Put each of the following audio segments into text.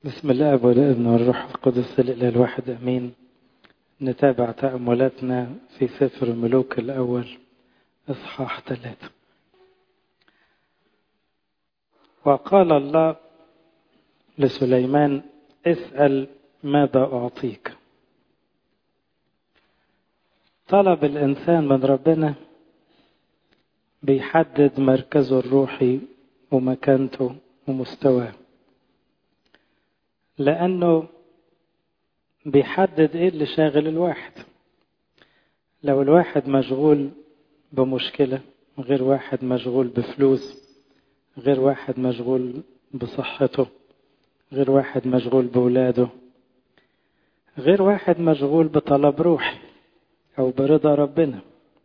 بسم الله والابن والروح القدس الإله الواحد أمين نتابع تأملاتنا في سفر الملوك الأول إصحاح ثلاثة وقال الله لسليمان اسأل ماذا أعطيك طلب الإنسان من ربنا بيحدد مركزه الروحي ومكانته ومستواه لأنه بيحدد إيه اللي شاغل الواحد لو الواحد مشغول بمشكلة غير واحد مشغول بفلوس غير واحد مشغول بصحته غير واحد مشغول بولاده غير واحد مشغول بطلب روحي أو برضا ربنا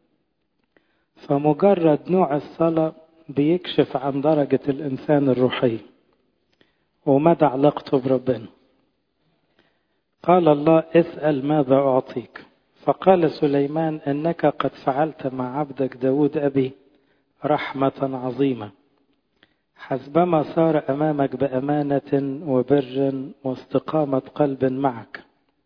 فمجرد نوع الصلاة بيكشف عن درجة الإنسان الروحية ومدى علاقته بربنا قال الله اسأل ماذا أعطيك فقال سليمان إنك قد فعلت مع عبدك داود أبي رحمة عظيمة حسبما صار أمامك بأمانة وبر واستقامة قلب معك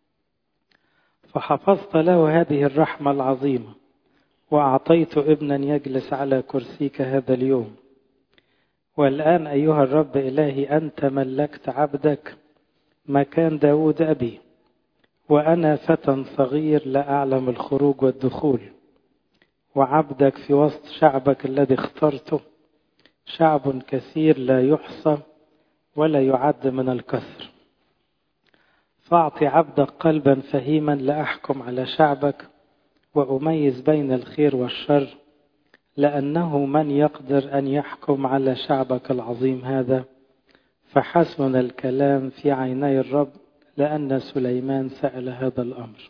فحفظت له هذه الرحمة العظيمة وأعطيت ابنا يجلس على كرسيك هذا اليوم والآن أيها الرب إلهي أنت ملكت عبدك مكان داود أبي وأنا فتى صغير لا أعلم الخروج والدخول وعبدك في وسط شعبك الذي اخترته شعب كثير لا يحصى ولا يعد من الكثر فأعطي عبدك قلبا فهيما لأحكم على شعبك وأميز بين الخير والشر لأنه من يقدر أن يحكم على شعبك العظيم هذا فحسن الكلام في عيني الرب لأن سليمان سأل هذا الأمر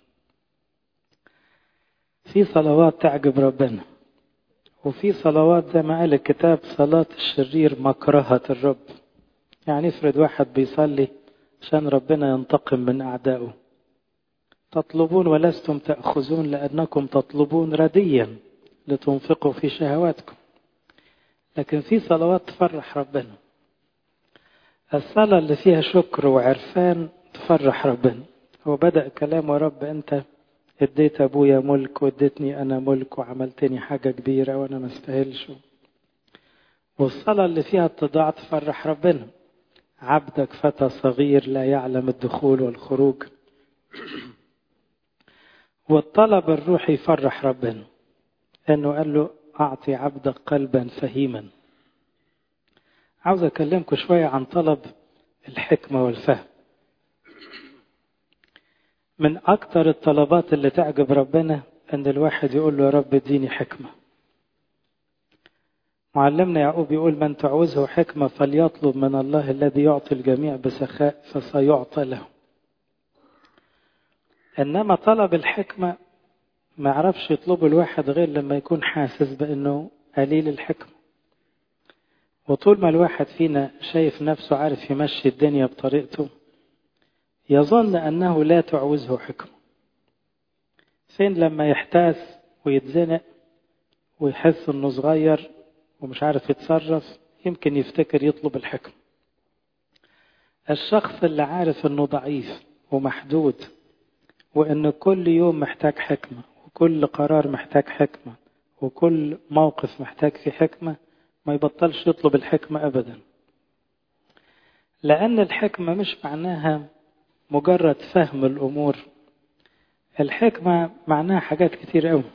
في صلوات تعجب ربنا وفي صلوات زي ما قال الكتاب صلاة الشرير مكرهة الرب يعني افرض واحد بيصلي عشان ربنا ينتقم من أعدائه تطلبون ولستم تأخذون لأنكم تطلبون رديا لتنفقوا في شهواتكم لكن في صلوات تفرح ربنا الصلاة اللي فيها شكر وعرفان تفرح ربنا هو بدأ كلام يا رب أنت اديت أبويا ملك واديتني أنا ملك وعملتني حاجة كبيرة وأنا ما استاهلش والصلاة اللي فيها اتضاع تفرح ربنا عبدك فتى صغير لا يعلم الدخول والخروج والطلب الروحي يفرح ربنا انه قال له اعطي عبدك قلبا فهيما عاوز اكلمكم شويه عن طلب الحكمه والفهم من اكتر الطلبات اللي تعجب ربنا ان الواحد يقول له يا رب اديني حكمه معلمنا يعقوب يقول من تعوزه حكمه فليطلب من الله الذي يعطي الجميع بسخاء فسيعطى له انما طلب الحكمه ما يعرفش يطلبه الواحد غير لما يكون حاسس بانه قليل الحكمة وطول ما الواحد فينا شايف نفسه عارف يمشي الدنيا بطريقته يظن انه لا تعوزه حكمة فين لما يحتاس ويتزنق ويحس انه صغير ومش عارف يتصرف يمكن يفتكر يطلب الحكمة الشخص اللي عارف انه ضعيف ومحدود وان كل يوم محتاج حكمه كل قرار محتاج حكمة وكل موقف محتاج فيه حكمة ما يبطلش يطلب الحكمة أبدا لأن الحكمة مش معناها مجرد فهم الأمور الحكمة معناها حاجات كتير أوي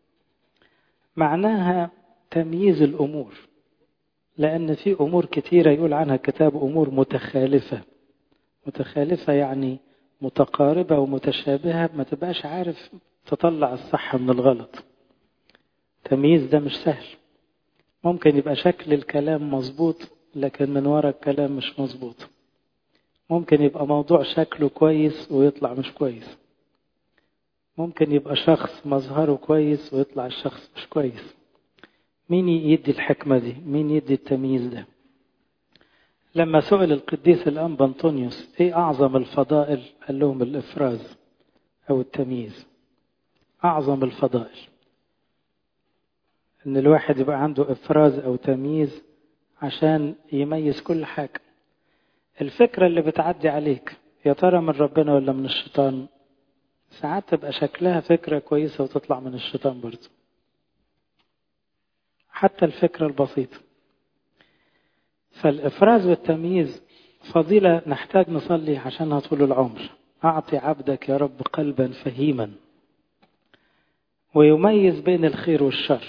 معناها تمييز الأمور لأن في أمور كتيرة يقول عنها كتاب أمور متخالفة متخالفة يعني متقاربة ومتشابهة ما تبقاش عارف تطلع الصح من الغلط تمييز ده مش سهل ممكن يبقى شكل الكلام مظبوط لكن من ورا الكلام مش مظبوط ممكن يبقى موضوع شكله كويس ويطلع مش كويس ممكن يبقى شخص مظهره كويس ويطلع الشخص مش كويس مين يدي الحكمة دي مين يدي التمييز ده لما سئل القديس الأنبا أنطونيوس ايه أعظم الفضائل قال لهم الإفراز أو التمييز أعظم الفضائل إن الواحد يبقى عنده إفراز أو تمييز عشان يميز كل حاجة الفكرة اللي بتعدي عليك يا ترى من ربنا ولا من الشيطان ساعات تبقى شكلها فكرة كويسة وتطلع من الشيطان برضه حتى الفكرة البسيطة فالإفراز والتمييز فضيلة نحتاج نصلي عشانها طول العمر أعطي عبدك يا رب قلبا فهيما ويميز بين الخير والشر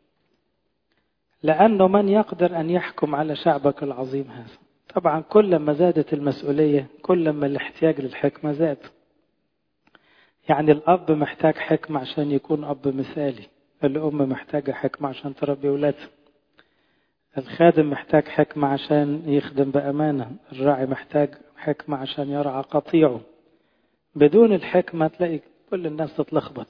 لأنه من يقدر أن يحكم على شعبك العظيم هذا طبعا كل ما زادت المسؤولية كل ما الاحتياج للحكمة زاد يعني الأب محتاج حكمة عشان يكون أب مثالي الأم محتاجة حكمة عشان تربي أولادها الخادم محتاج حكمة عشان يخدم بأمانة الراعي محتاج حكمة عشان يرعى قطيعه بدون الحكمة تلاقي كل الناس تتلخبط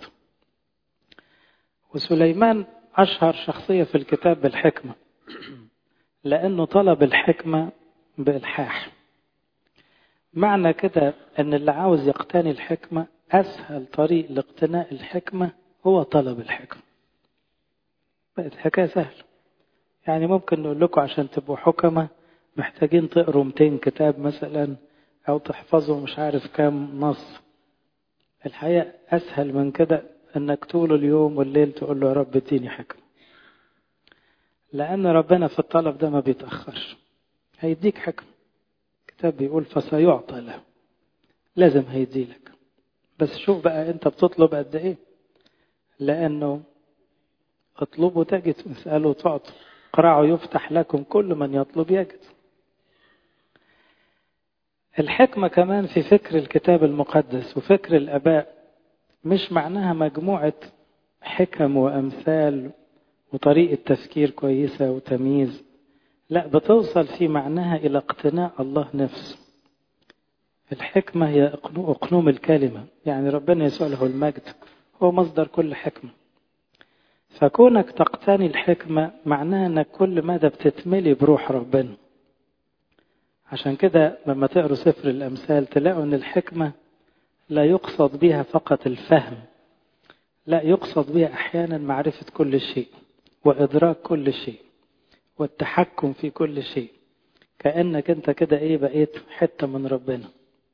وسليمان أشهر شخصية في الكتاب بالحكمة لأنه طلب الحكمة بإلحاح معنى كده أن اللي عاوز يقتني الحكمة أسهل طريق لاقتناء الحكمة هو طلب الحكمة بقت حكاية سهلة يعني ممكن نقول لكم عشان تبقوا حكمة محتاجين تقروا 200 كتاب مثلا أو تحفظوا مش عارف كام نص الحقيقة أسهل من كده أنك طول اليوم والليل تقول له يا رب اديني حكمة لأن ربنا في الطلب ده ما بيتأخرش هيديك حكمة الكتاب بيقول فسيعطى له لازم هيديلك بس شوف بقى أنت بتطلب قد إيه لأنه اطلبوا تجد اسألوا تعطوا اقرعوا يفتح لكم كل من يطلب يجد الحكمة كمان في فكر الكتاب المقدس وفكر الآباء مش معناها مجموعة حكم وأمثال وطريقة تفكير كويسة وتمييز لا بتوصل في معناها إلى اقتناء الله نفسه الحكمة هي أقنوم الكلمة يعني ربنا يسوع له المجد هو مصدر كل حكمة فكونك تقتني الحكمة معناها أنك كل مدى بتتملي بروح ربنا عشان كده لما تقروا سفر الأمثال تلاقوا أن الحكمة لا يقصد بها فقط الفهم لا يقصد بها أحيانا معرفة كل شيء وإدراك كل شيء والتحكم في كل شيء كأنك أنت كده إيه بقيت حتة من ربنا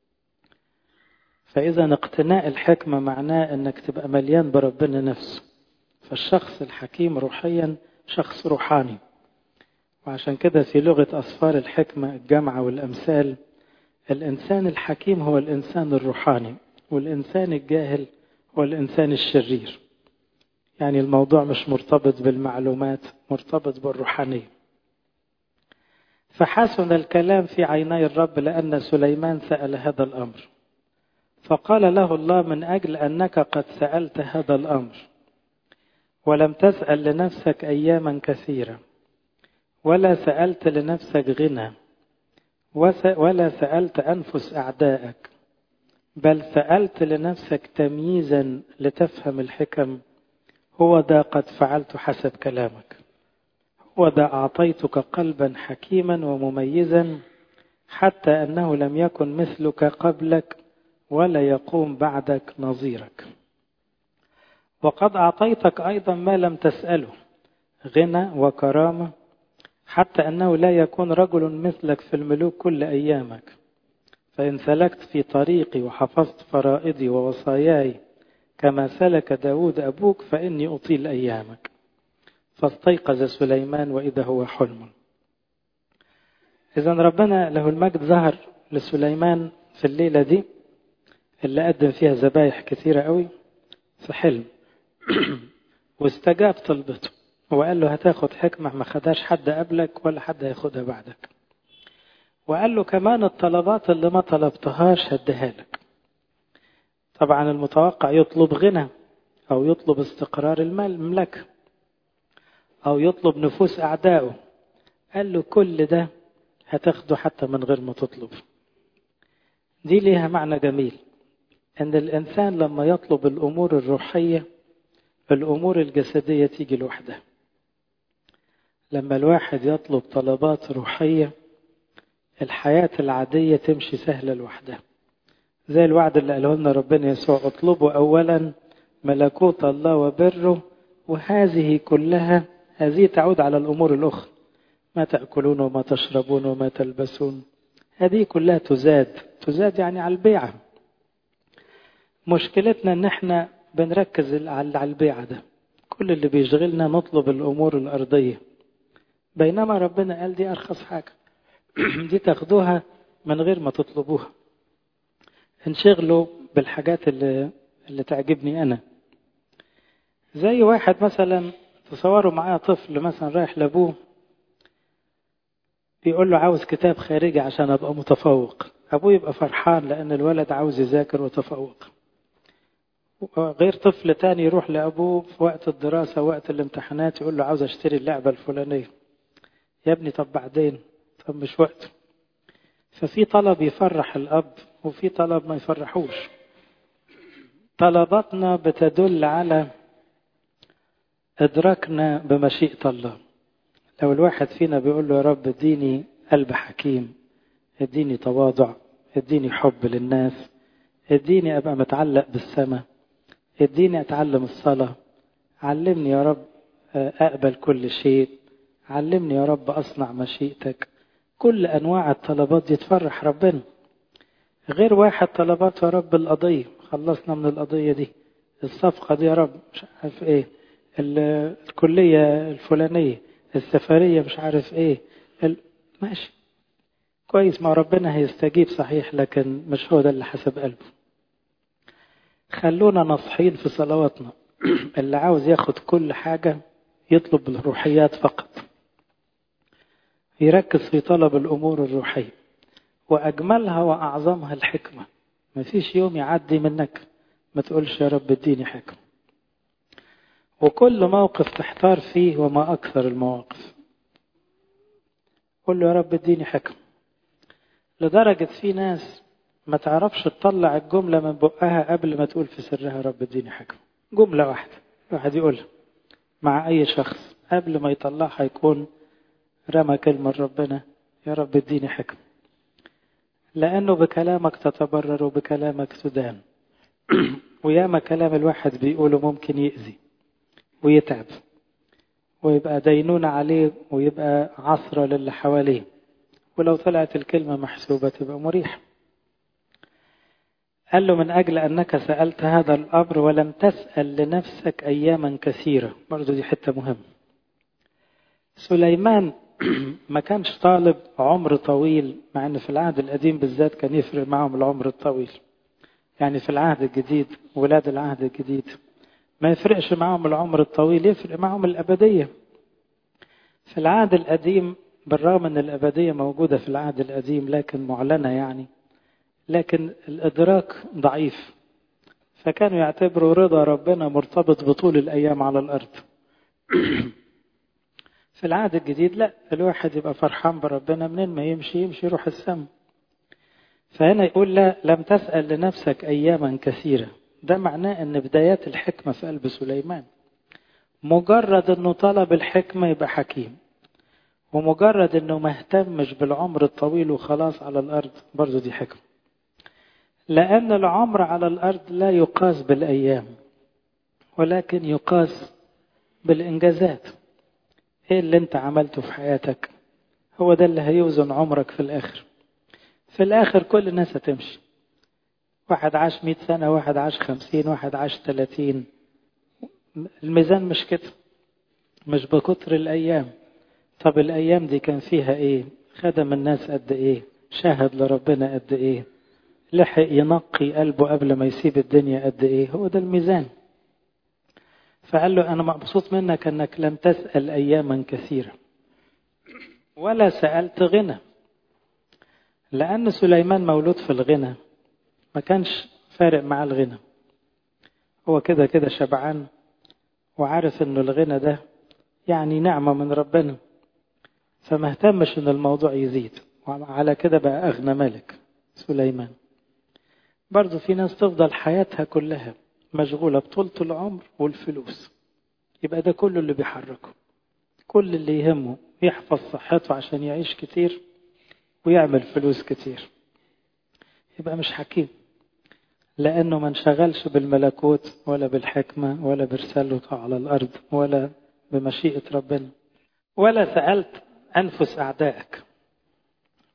فإذا اقتناء الحكمة معناه أنك تبقى مليان بربنا نفسه فالشخص الحكيم روحيا شخص روحاني وعشان كده في لغة أصفار الحكمة الجامعة والأمثال الإنسان الحكيم هو الإنسان الروحاني والإنسان الجاهل هو الإنسان الشرير يعني الموضوع مش مرتبط بالمعلومات مرتبط بالروحانية فحسن الكلام في عيني الرب لأن سليمان سأل هذا الأمر فقال له الله من أجل أنك قد سألت هذا الأمر ولم تسأل لنفسك أياما كثيرة ولا سألت لنفسك غنى ولا سألت أنفس أعدائك بل سألت لنفسك تمييزا لتفهم الحكم هو ده قد فعلت حسب كلامك هو ده أعطيتك قلبا حكيما ومميزا حتى أنه لم يكن مثلك قبلك ولا يقوم بعدك نظيرك وقد أعطيتك أيضا ما لم تسأله غنى وكرامة حتى أنه لا يكون رجل مثلك في الملوك كل أيامك فإن سلكت في طريقي وحفظت فرائضي ووصاياي كما سلك داود أبوك فإني أطيل أيامك فاستيقظ سليمان وإذا هو حلم إذا ربنا له المجد ظهر لسليمان في الليلة دي اللي قدم فيها ذبايح كثيرة قوي في حلم واستجاب طلبته وقال له هتاخد حكمة ما خدهاش حد قبلك ولا حد هياخدها بعدك وقال له كمان الطلبات اللي ما طلبتهاش هديها لك طبعا المتوقع يطلب غنى أو يطلب استقرار المال المملكة أو يطلب نفوس أعدائه قال له كل ده هتاخده حتى من غير ما تطلب دي ليها معنى جميل أن الإنسان لما يطلب الأمور الروحية الأمور الجسدية تيجي لوحدها لما الواحد يطلب طلبات روحية الحياة العادية تمشي سهلة لوحدها زي الوعد اللي قاله لنا ربنا يسوع اطلبوا أولا ملكوت الله وبره وهذه كلها هذه تعود على الأمور الأخرى ما تأكلون وما تشربون وما تلبسون هذه كلها تزاد تزاد يعني على البيعة مشكلتنا ان احنا بنركز على البيعة ده كل اللي بيشغلنا نطلب الامور الارضية بينما ربنا قال دي ارخص حاجة دي تاخدوها من غير ما تطلبوها انشغلوا بالحاجات اللي, اللي تعجبني انا زي واحد مثلا تصوروا معايا طفل مثلا رايح لابوه بيقول له عاوز كتاب خارجي عشان ابقى متفوق ابوه يبقى فرحان لان الولد عاوز يذاكر وتفوق غير طفل تاني يروح لابوه في وقت الدراسه وقت الامتحانات يقول له عاوز اشتري اللعبه الفلانيه يا ابني طب بعدين طب مش وقته ففي طلب يفرح الاب وفي طلب ما يفرحوش طلباتنا بتدل على ادراكنا بمشيئه الله لو الواحد فينا بيقول له يا رب اديني قلب حكيم اديني تواضع اديني حب للناس اديني ابقى متعلق بالسماء اديني اتعلم الصلاة علمني يا رب اقبل كل شيء علمني يا رب اصنع مشيئتك كل انواع الطلبات دي تفرح ربنا غير واحد طلبات يا رب القضية خلصنا من القضية دي الصفقة دي يا رب مش عارف ايه الكلية الفلانية السفرية مش عارف ايه ال... ماشي كويس ما ربنا هيستجيب صحيح لكن مش هو ده اللي حسب قلبه خلونا نصحين في صلواتنا اللي عاوز ياخد كل حاجة يطلب بالروحيات فقط يركز في طلب الأمور الروحية وأجملها وأعظمها الحكمة مفيش يوم يعدي منك ما تقولش يا رب اديني حكمة وكل موقف تحتار فيه وما أكثر المواقف قل له يا رب اديني حكم لدرجة في ناس ما تعرفش تطلع الجملة من بقها قبل ما تقول في سرها رب اديني حكم جملة واحدة واحد يقولها مع أي شخص قبل ما يطلعها يكون رمى كلمة ربنا يا رب اديني حكم لأنه بكلامك تتبرر وبكلامك تدان وياما كلام الواحد بيقوله ممكن يأذي ويتعب ويبقى دينونة عليه ويبقى عصرة للي حواليه ولو طلعت الكلمة محسوبة تبقى مريحة قال له من أجل أنك سألت هذا الأمر ولم تسأل لنفسك أياما كثيرة برضو دي حتة مهمة سليمان ما كانش طالب عمر طويل مع أن في العهد القديم بالذات كان يفرق معهم العمر الطويل يعني في العهد الجديد ولاد العهد الجديد ما يفرقش معهم العمر الطويل يفرق معهم الأبدية في العهد القديم بالرغم أن الأبدية موجودة في العهد القديم لكن معلنة يعني لكن الإدراك ضعيف فكانوا يعتبروا رضا ربنا مرتبط بطول الأيام على الأرض في العهد الجديد لا الواحد يبقى فرحان بربنا منين ما يمشي يمشي يروح السماء فهنا يقول لا لم تسأل لنفسك أياما كثيرة ده معناه أن بدايات الحكمة في قلب سليمان مجرد أنه طلب الحكمة يبقى حكيم ومجرد أنه ما اهتمش بالعمر الطويل وخلاص على الأرض برضو دي حكمة لأن العمر على الأرض لا يقاس بالأيام ولكن يقاس بالإنجازات إيه اللي أنت عملته في حياتك هو ده اللي هيوزن عمرك في الآخر في الآخر كل الناس هتمشي واحد عاش مئة سنة واحد عاش خمسين واحد عاش ثلاثين الميزان مش كده مش بكتر الأيام طب الأيام دي كان فيها إيه خدم الناس قد إيه شاهد لربنا قد إيه لحق ينقي قلبه قبل ما يسيب الدنيا قد إيه هو ده الميزان فقال له أنا مبسوط منك أنك لم تسأل أياما كثيرة ولا سألت غنى لأن سليمان مولود في الغنى ما كانش فارق مع الغنى هو كده كده شبعان وعارف انه الغنى ده يعني نعمة من ربنا فما اهتمش ان الموضوع يزيد وعلى كده بقى اغنى ملك سليمان برضو في ناس تفضل حياتها كلها مشغولة بطولة العمر والفلوس يبقى ده كله اللي بيحركه كل اللي يهمه يحفظ صحته عشان يعيش كتير ويعمل فلوس كتير يبقى مش حكيم لأنه ما انشغلش بالملكوت ولا بالحكمة ولا برسالته على الأرض ولا بمشيئة ربنا ولا سألت أنفس أعدائك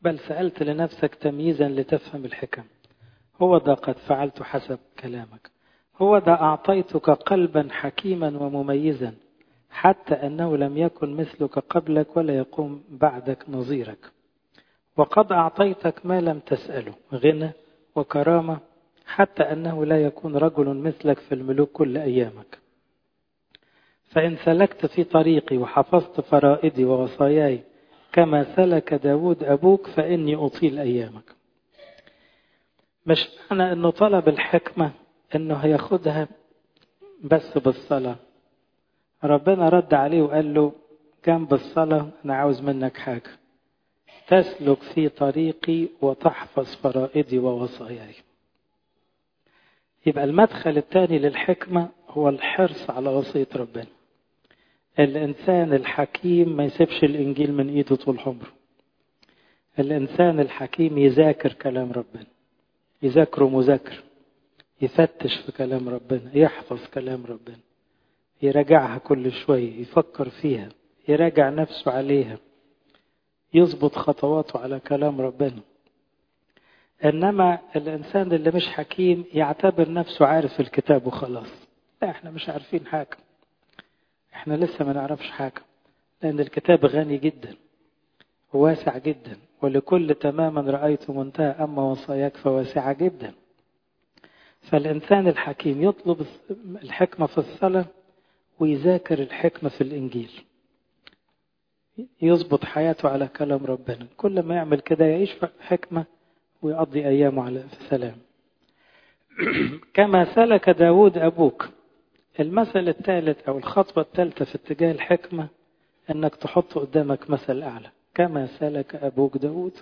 بل سألت لنفسك تمييزا لتفهم الحكم هو ذا قد فعلت حسب كلامك هو ذا أعطيتك قلبا حكيما ومميزا حتى أنه لم يكن مثلك قبلك ولا يقوم بعدك نظيرك وقد أعطيتك ما لم تسأله غنى وكرامة حتى أنه لا يكون رجل مثلك في الملوك كل أيامك فإن سلكت في طريقي وحفظت فرائدي ووصاياي كما سلك داود أبوك فإني أطيل أيامك مش معنى أنه طلب الحكمة أنه هياخدها بس بالصلاة ربنا رد عليه وقال له جنب الصلاة أنا عاوز منك حاجة تسلك في طريقي وتحفظ فرائدي ووصاياي يبقى المدخل الثاني للحكمة هو الحرص على وصية ربنا الإنسان الحكيم ما يسيبش الإنجيل من إيده طول عمره الإنسان الحكيم يذاكر كلام ربنا يذاكره مذاكر يفتش في كلام ربنا يحفظ كلام ربنا يراجعها كل شوية يفكر فيها يراجع نفسه عليها يظبط خطواته على كلام ربنا إنما الإنسان اللي مش حكيم يعتبر نفسه عارف الكتاب وخلاص لا احنا مش عارفين حاجة احنا لسه ما نعرفش حاجة لأن الكتاب غني جدا وواسع جدا ولكل تماما رأيت منتهى أما وصاياك فواسعة جدا فالإنسان الحكيم يطلب الحكمة في الصلاة ويذاكر الحكمة في الإنجيل يظبط حياته على كلام ربنا كل ما يعمل كده يعيش في حكمة ويقضي أيامه على سلام كما سلك داود أبوك المثل الثالث أو الخطوة الثالثة في اتجاه الحكمة أنك تحط قدامك مثل أعلى كما سلك أبوك داود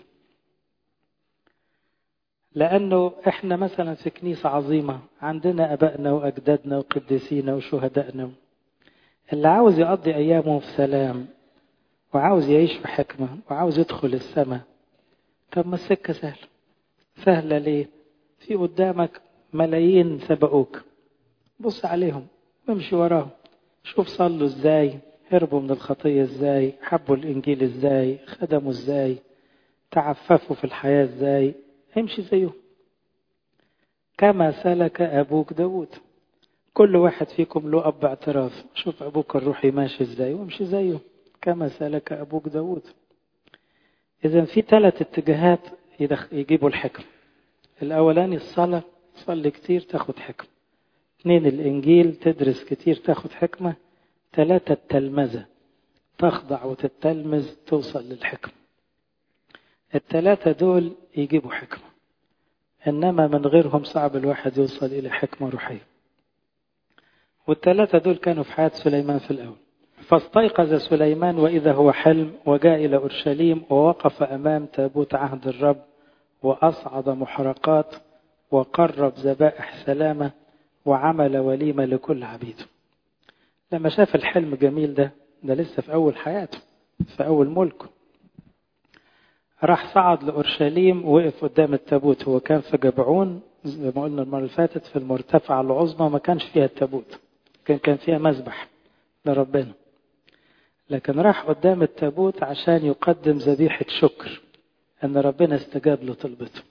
لأنه إحنا مثلا في كنيسة عظيمة عندنا أبائنا وأجدادنا وقديسينا وشهدائنا اللي عاوز يقضي أيامه في سلام وعاوز يعيش في حكمة وعاوز يدخل السماء طب ما السكة سهلة سهلة ليه في قدامك ملايين سبقوك بص عليهم وامشي وراهم شوف صلوا ازاي هربوا من الخطية ازاي حبوا الانجيل ازاي خدموا ازاي تعففوا في الحياة ازاي امشي زيهم كما سلك ابوك داود كل واحد فيكم له اب اعتراف شوف ابوك الروحي ماشي ازاي وامشي زيه كما سلك ابوك داود اذا في ثلاث اتجاهات يجيبوا الحكم الاولاني الصلاه تصلي كتير تاخد حكمه اثنين الانجيل تدرس كتير تاخد حكمه ثلاثه التلمذه تخضع وتتلمذ توصل للحكمه الثلاثه دول يجيبوا حكمه انما من غيرهم صعب الواحد يوصل الى حكمه روحيه والثلاثه دول كانوا في حياه سليمان في الاول فاستيقظ سليمان واذا هو حلم وجاء الى اورشليم ووقف امام تابوت عهد الرب واصعد محرقات وقرب ذبائح سلامه وعمل وليمه لكل عبيده لما شاف الحلم الجميل ده ده لسه في اول حياته في اول ملكه راح صعد لأورشليم وقف قدام التابوت هو كان في جبعون زي ما قلنا المرة اللي فاتت في المرتفعة العظمى ما كانش فيها التابوت كان كان فيها مذبح لربنا لكن راح قدام التابوت عشان يقدم ذبيحة شكر أن ربنا استجاب لطلبته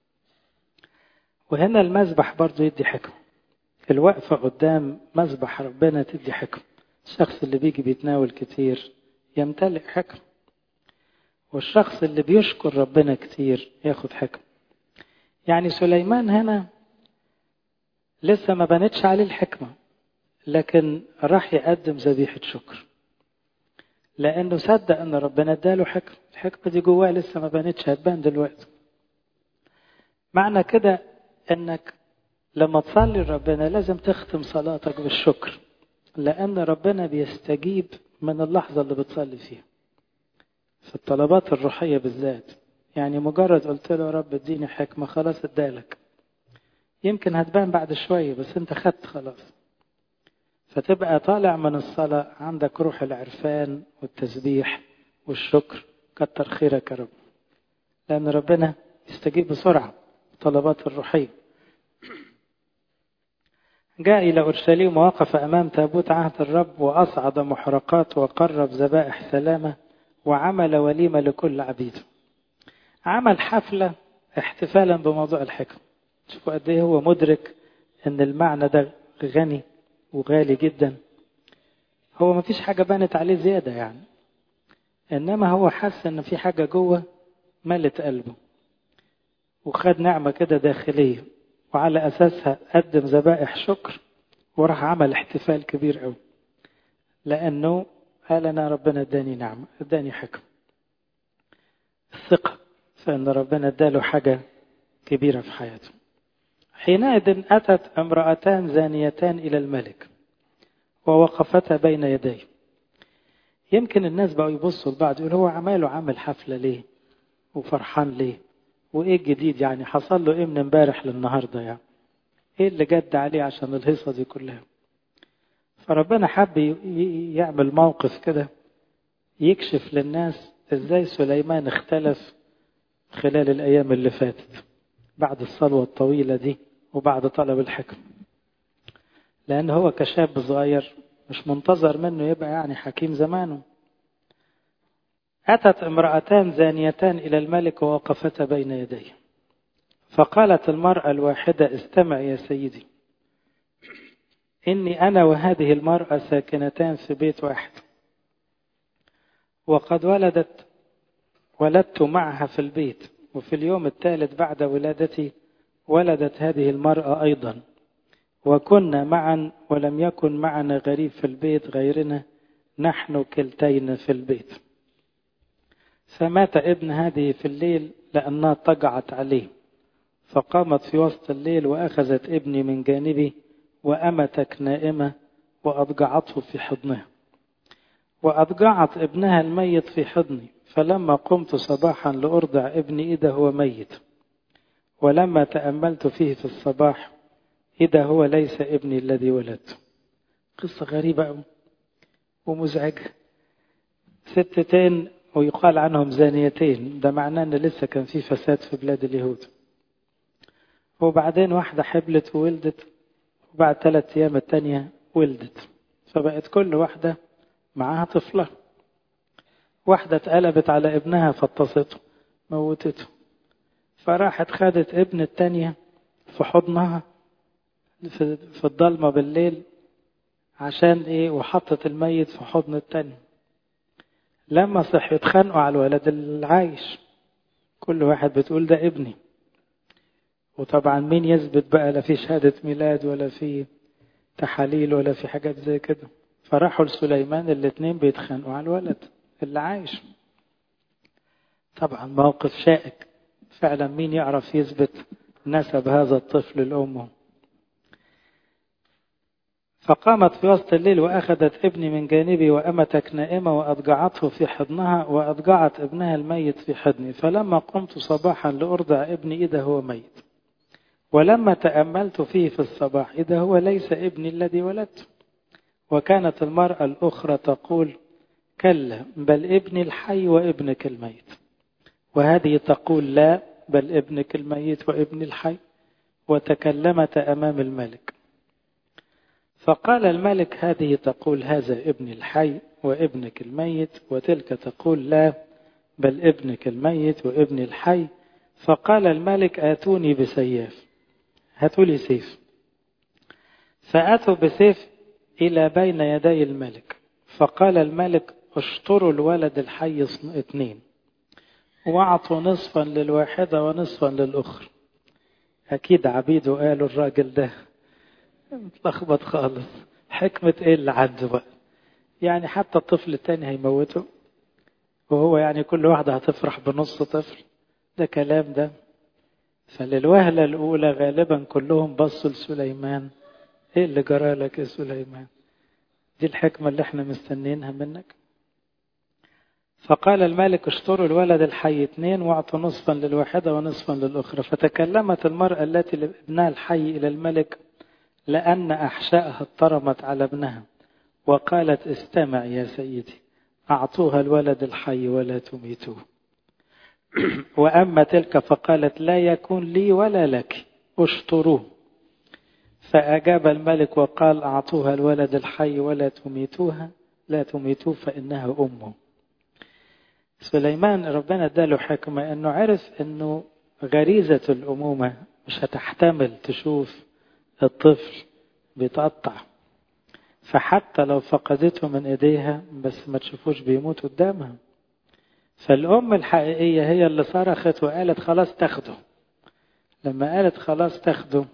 وهنا المذبح برضه يدي حكمة الوقفة قدام مذبح ربنا تدي حكمة الشخص اللي بيجي بيتناول كتير يمتلئ حكمة والشخص اللي بيشكر ربنا كتير ياخد حكمة يعني سليمان هنا لسه ما بنتش عليه الحكمة لكن راح يقدم ذبيحة شكر لأنه صدق أن ربنا اداله حكمة الحكمة دي جواه لسه ما بنتش هتبان دلوقتي معنى كده أنك لما تصلي لربنا لازم تختم صلاتك بالشكر لأن ربنا بيستجيب من اللحظة اللي بتصلي فيها في الطلبات الروحية بالذات يعني مجرد قلت له يا رب اديني حكمة خلاص ادالك يمكن هتبان بعد شوية بس انت خدت خلاص فتبقى طالع من الصلاة عندك روح العرفان والتسبيح والشكر كتر خيرك يا رب لأن ربنا يستجيب بسرعة الطلبات الروحية جاء إلى أورشليم ووقف أمام تابوت عهد الرب وأصعد محرقات وقرب ذبائح سلامة وعمل وليمة لكل عبيده عمل حفلة احتفالا بموضوع الحكم شوفوا قد ايه هو مدرك ان المعنى ده غني وغالي جدا هو ما فيش حاجة بانت عليه زيادة يعني انما هو حس ان في حاجة جوه ملت قلبه وخد نعمة كده داخلية وعلى اساسها قدم ذبائح شكر وراح عمل احتفال كبير قوي لانه قال انا ربنا اداني نعمة اداني حكم الثقة فان ربنا اداله حاجة كبيرة في حياته حينئذ أتت امرأتان زانيتان إلى الملك ووقفتا بين يديه يمكن الناس بقوا يبصوا لبعض يقولوا هو عماله عامل حفلة ليه وفرحان ليه وإيه الجديد يعني حصل له إيه من امبارح للنهاردة يعني إيه اللي جد عليه عشان الهيصة دي كلها فربنا حب يعمل موقف كده يكشف للناس إزاي سليمان اختلف خلال الأيام اللي فاتت بعد الصلوة الطويلة دي وبعد طلب الحكم لأن هو كشاب صغير مش منتظر منه يبقى يعني حكيم زمانه أتت امرأتان زانيتان إلى الملك ووقفتا بين يديه فقالت المرأة الواحدة استمع يا سيدي إني أنا وهذه المرأة ساكنتان في بيت واحد وقد ولدت ولدت معها في البيت وفي اليوم الثالث بعد ولادتي ولدت هذه المرأة أيضا وكنا معا ولم يكن معنا غريب في البيت غيرنا نحن كلتين في البيت فمات ابن هذه في الليل لأنها طجعت عليه فقامت في وسط الليل وأخذت ابني من جانبي وأمتك نائمة وأضجعته في حضنها وأضجعت ابنها الميت في حضني فلما قمت صباحا لأرضع ابني إذا هو ميت ولما تأملت فيه في الصباح إذا هو ليس ابني الذي ولدته قصة غريبة أوي ومزعجة ستتين ويقال عنهم زانيتين ده معناه ان لسه كان في فساد في بلاد اليهود وبعدين واحدة حبلت وولدت وبعد ثلاث أيام التانية ولدت فبقت كل واحدة معاها طفلة واحدة اتقلبت على ابنها فاتصته موتته فراحت خدت ابن التانية في حضنها في الضلمة بالليل عشان ايه وحطت الميت في حضن التاني لما صحوا يتخانقوا على الولد العايش كل واحد بتقول ده ابني وطبعا مين يثبت بقى لا في شهادة ميلاد ولا في تحاليل ولا في حاجات زي كده فراحوا لسليمان الاتنين بيتخانقوا على الولد اللي عايش طبعا موقف شائك فعلا مين يعرف يثبت نسب هذا الطفل لأمه فقامت في وسط الليل وأخذت ابني من جانبي وأمتك نائمة وأضجعته في حضنها وأضجعت ابنها الميت في حضني فلما قمت صباحا لأرضع ابني إذا هو ميت ولما تأملت فيه في الصباح إذا هو ليس ابني الذي ولدته وكانت المرأة الأخرى تقول كلا بل ابني الحي وابنك الميت وهذه تقول لا بل ابنك الميت وابني الحي وتكلمت أمام الملك فقال الملك هذه تقول هذا ابني الحي وابنك الميت وتلك تقول لا بل ابنك الميت وابني الحي فقال الملك آتوني بسياف هاتوا لي سيف فأتوا بسيف إلى بين يدي الملك فقال الملك اشطروا الولد الحي اثنين واعطوا نصفا للواحدة ونصفا للأخرى أكيد عبيده قالوا الراجل ده متلخبط خالص حكمة ايه اللي عنده بقى يعني حتى الطفل التاني هيموته وهو يعني كل واحدة هتفرح بنص طفل ده كلام ده فللوهلة الأولى غالبا كلهم بصوا لسليمان ايه اللي جرى لك يا سليمان دي الحكمة اللي احنا مستنينها منك فقال الملك اشتروا الولد الحي اثنين واعطوا نصفا للواحدة ونصفا للأخرى فتكلمت المرأة التي ابنها الحي إلى الملك لأن أحشائها اضطرمت على ابنها وقالت استمع يا سيدي أعطوها الولد الحي ولا تميتوه وأما تلك فقالت لا يكون لي ولا لك اشطروه فأجاب الملك وقال أعطوها الولد الحي ولا تميتوها لا تميتوه فإنها أمه سليمان ربنا اداله حكمة انه عرف انه غريزة الأمومة مش هتحتمل تشوف الطفل بيتقطع فحتى لو فقدته من ايديها بس ما تشوفوش بيموت قدامها فالأم الحقيقية هي اللي صرخت وقالت خلاص تاخده لما قالت خلاص تاخده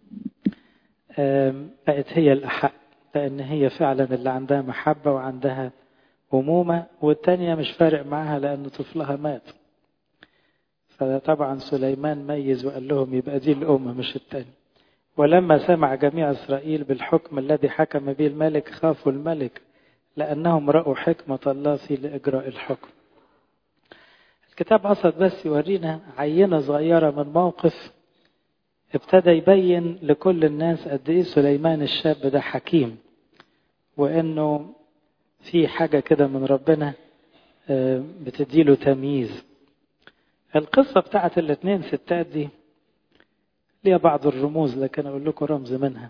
بقت هي الأحق لأن هي فعلا اللي عندها محبة وعندها أمومة والتانية مش فارق معاها لأن طفلها مات فطبعا سليمان ميز وقال لهم يبقى دي الأم مش التانية ولما سمع جميع إسرائيل بالحكم الذي حكم به الملك خافوا الملك لأنهم رأوا حكمة الله في لإجراء الحكم الكتاب قصد بس يورينا عينة صغيرة من موقف ابتدى يبين لكل الناس قد ايه سليمان الشاب ده حكيم وانه في حاجة كده من ربنا بتديله تمييز القصة بتاعت الاثنين ستات دي ليها بعض الرموز لكن اقول لكم رمز منها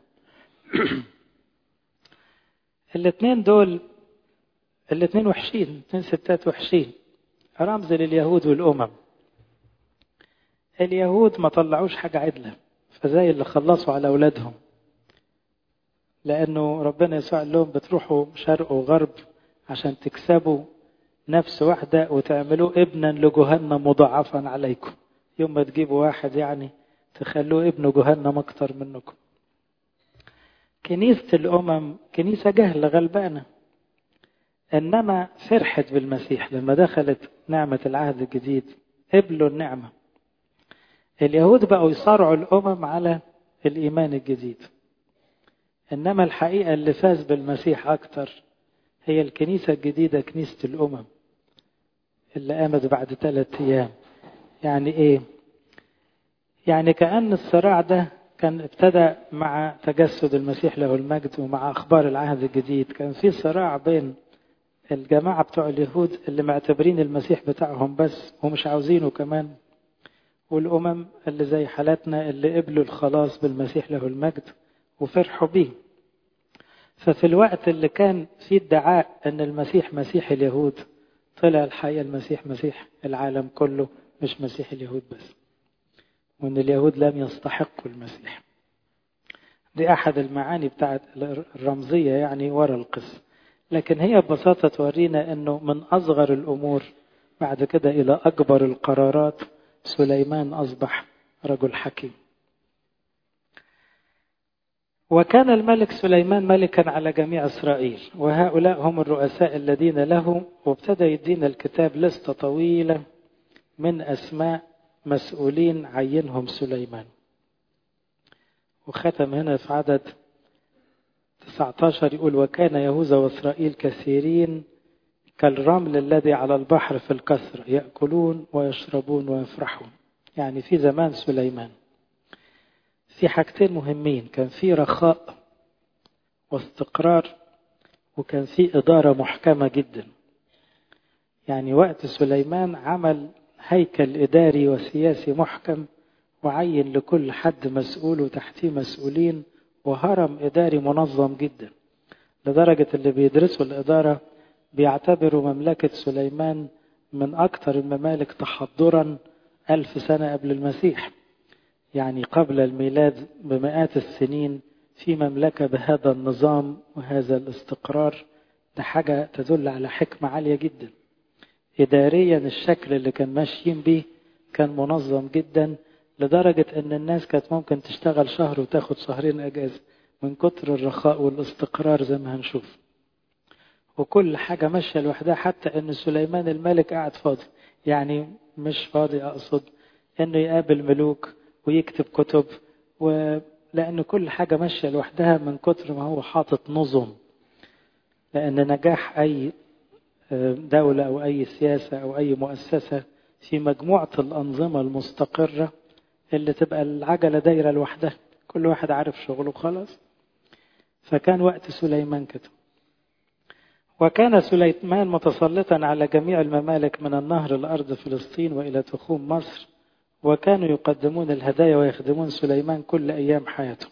الاثنين دول الاثنين وحشين اثنين ستات وحشين رمز لليهود والامم اليهود ما طلعوش حاجة عدلة فزي اللي خلصوا على أولادهم لأنه ربنا يسوع قال لهم بتروحوا شرق وغرب عشان تكسبوا نفس واحدة وتعملوه ابنا لجهنم مضاعفا عليكم يوم ما تجيبوا واحد يعني تخلوه ابن جهنم أكتر منكم كنيسة الأمم كنيسة جهلة غلبانة إنما فرحت بالمسيح لما دخلت نعمة العهد الجديد قبلوا النعمة اليهود بقوا يصارعوا الأمم على الإيمان الجديد إنما الحقيقة اللي فاز بالمسيح أكتر هي الكنيسة الجديدة كنيسة الأمم اللي قامت بعد ثلاثة أيام يعني إيه؟ يعني كأن الصراع ده كان ابتدى مع تجسد المسيح له المجد ومع أخبار العهد الجديد كان في صراع بين الجماعة بتوع اليهود اللي معتبرين المسيح بتاعهم بس ومش عاوزينه كمان والأمم اللي زي حالتنا اللي قبلوا الخلاص بالمسيح له المجد وفرحوا بيه ففي الوقت اللي كان فيه ادعاء أن المسيح مسيح اليهود طلع الحقيقة المسيح مسيح العالم كله مش مسيح اليهود بس وأن اليهود لم يستحقوا المسيح دي أحد المعاني بتاعت الرمزية يعني ورا القصة لكن هي ببساطة تورينا أنه من أصغر الأمور بعد كده إلى أكبر القرارات سليمان أصبح رجل حكيم وكان الملك سليمان ملكا على جميع إسرائيل وهؤلاء هم الرؤساء الذين له وابتدى يدينا الكتاب لستة طويلة من أسماء مسؤولين عينهم سليمان وختم هنا في عدد 19 يقول وكان يهوذا وإسرائيل كثيرين كالرمل الذي على البحر في الكثرة يأكلون ويشربون ويفرحون يعني في زمان سليمان في حاجتين مهمين كان في رخاء واستقرار وكان في إدارة محكمة جدا يعني وقت سليمان عمل هيكل إداري وسياسي محكم وعين لكل حد مسؤول وتحتيه مسؤولين وهرم إداري منظم جدا لدرجة اللي بيدرسوا الإدارة بيعتبروا مملكة سليمان من أكثر الممالك تحضرا ألف سنة قبل المسيح يعني قبل الميلاد بمئات السنين في مملكة بهذا النظام وهذا الاستقرار ده حاجة تدل على حكمة عالية جدا إداريا الشكل اللي كان ماشيين بيه كان منظم جدا لدرجة أن الناس كانت ممكن تشتغل شهر وتاخد شهرين أجازة من كتر الرخاء والاستقرار زي ما هنشوف وكل حاجة ماشية لوحدها حتى أن سليمان الملك قاعد فاضي يعني مش فاضي أقصد أنه يقابل ملوك ويكتب كتب و... لأن كل حاجة ماشية لوحدها من كتر ما هو حاطط نظم لأن نجاح أي دولة أو أي سياسة أو أي مؤسسة في مجموعة الأنظمة المستقرة اللي تبقى العجلة دايرة لوحدها كل واحد عارف شغله خلاص فكان وقت سليمان كده وكان سليمان متسلطا على جميع الممالك من النهر الأرض فلسطين وإلى تخوم مصر وكانوا يقدمون الهدايا ويخدمون سليمان كل أيام حياته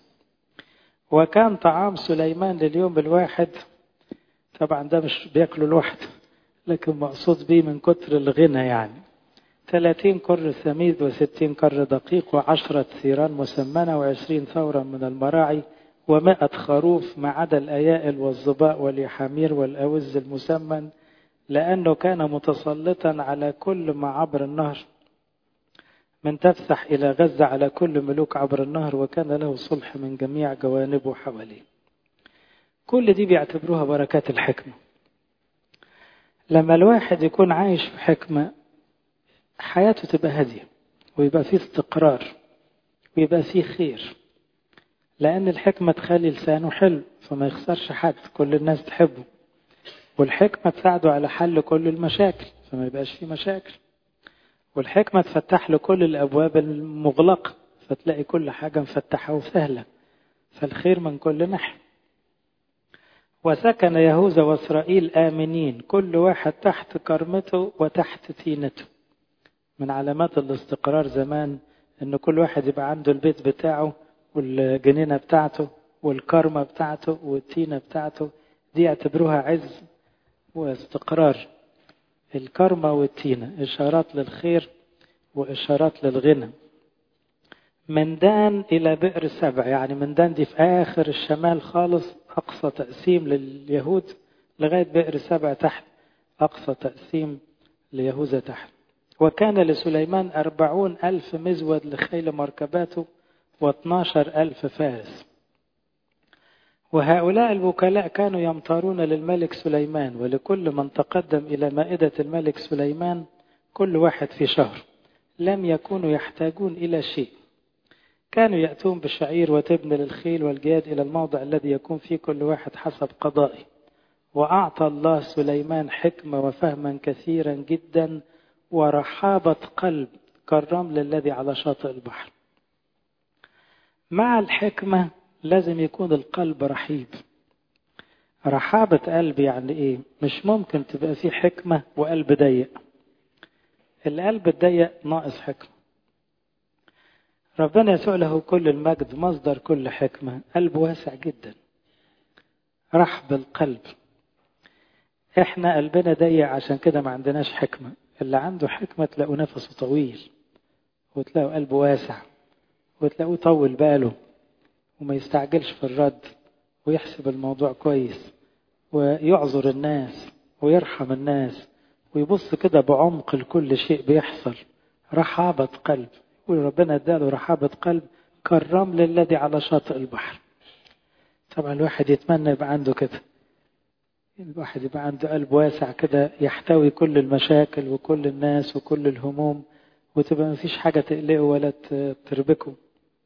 وكان طعام سليمان لليوم الواحد طبعا ده مش بياكله لوحده لكن مقصود بيه من كتر الغنى يعني ثلاثين كر سميد وستين كر دقيق وعشرة ثيران مسمنة وعشرين ثورا من المراعي ومائة خروف ما عدا الأيائل والظباء واليحامير والأوز المسمن لأنه كان متسلطا على كل ما عبر النهر من تفسح إلى غزة على كل ملوك عبر النهر وكان له صلح من جميع جوانبه حواليه كل دي بيعتبروها بركات الحكمة لما الواحد يكون عايش في حكمة حياته تبقى هادية ويبقى فيه استقرار ويبقى فيه خير لأن الحكمة تخلي لسانه حلو فما يخسرش حد كل الناس تحبه والحكمة تساعده على حل كل المشاكل فما يبقاش فيه مشاكل والحكمة تفتح له كل الأبواب المغلقة فتلاقي كل حاجة مفتحة وسهلة فالخير من كل ناحية وسكن يهوذا وإسرائيل آمنين كل واحد تحت كرمته وتحت تينته من علامات الاستقرار زمان ان كل واحد يبقى عنده البيت بتاعه والجنينة بتاعته والكرمة بتاعته والتينة بتاعته دي يعتبروها عز واستقرار الكرمة والتينة إشارات للخير وإشارات للغنى من دان إلى بئر سبع يعني من دان دي في آخر الشمال خالص أقصى تقسيم لليهود لغاية بئر سبع تحت أقصى تقسيم ليهوذا تحت وكان لسليمان أربعون ألف مزود لخيل مركباته واثناشر ألف فارس وهؤلاء الوكلاء كانوا يمطرون للملك سليمان ولكل من تقدم إلى مائدة الملك سليمان كل واحد في شهر لم يكونوا يحتاجون إلى شيء كانوا يأتون بالشعير وتبن للخيل والجياد إلى الموضع الذي يكون فيه كل واحد حسب قضائه وأعطى الله سليمان حكمة وفهما كثيرا جدا ورحابة قلب كالرمل الذي على شاطئ البحر مع الحكمة لازم يكون القلب رحيب رحابة قلب يعني ايه مش ممكن تبقى فيه حكمة وقلب ضيق القلب الضيق ناقص حكمة ربنا يسوع له كل المجد مصدر كل حكمة قلب واسع جدا رحب القلب احنا قلبنا ضيق عشان كده ما عندناش حكمة اللي عنده حكمة تلاقوا نفسه طويل وتلاقوا قلبه واسع وتلاقوه طول باله وما يستعجلش في الرد ويحسب الموضوع كويس ويعذر الناس ويرحم الناس ويبص كده بعمق لكل شيء بيحصل رحابة قلب يقول ربنا اداله رحابة قلب كالرمل الذي على شاطئ البحر طبعا الواحد يتمنى يبقى عنده كده الواحد يبقى عنده قلب واسع كده يحتوي كل المشاكل وكل الناس وكل الهموم وتبقى مفيش حاجة تقلقه ولا تربكه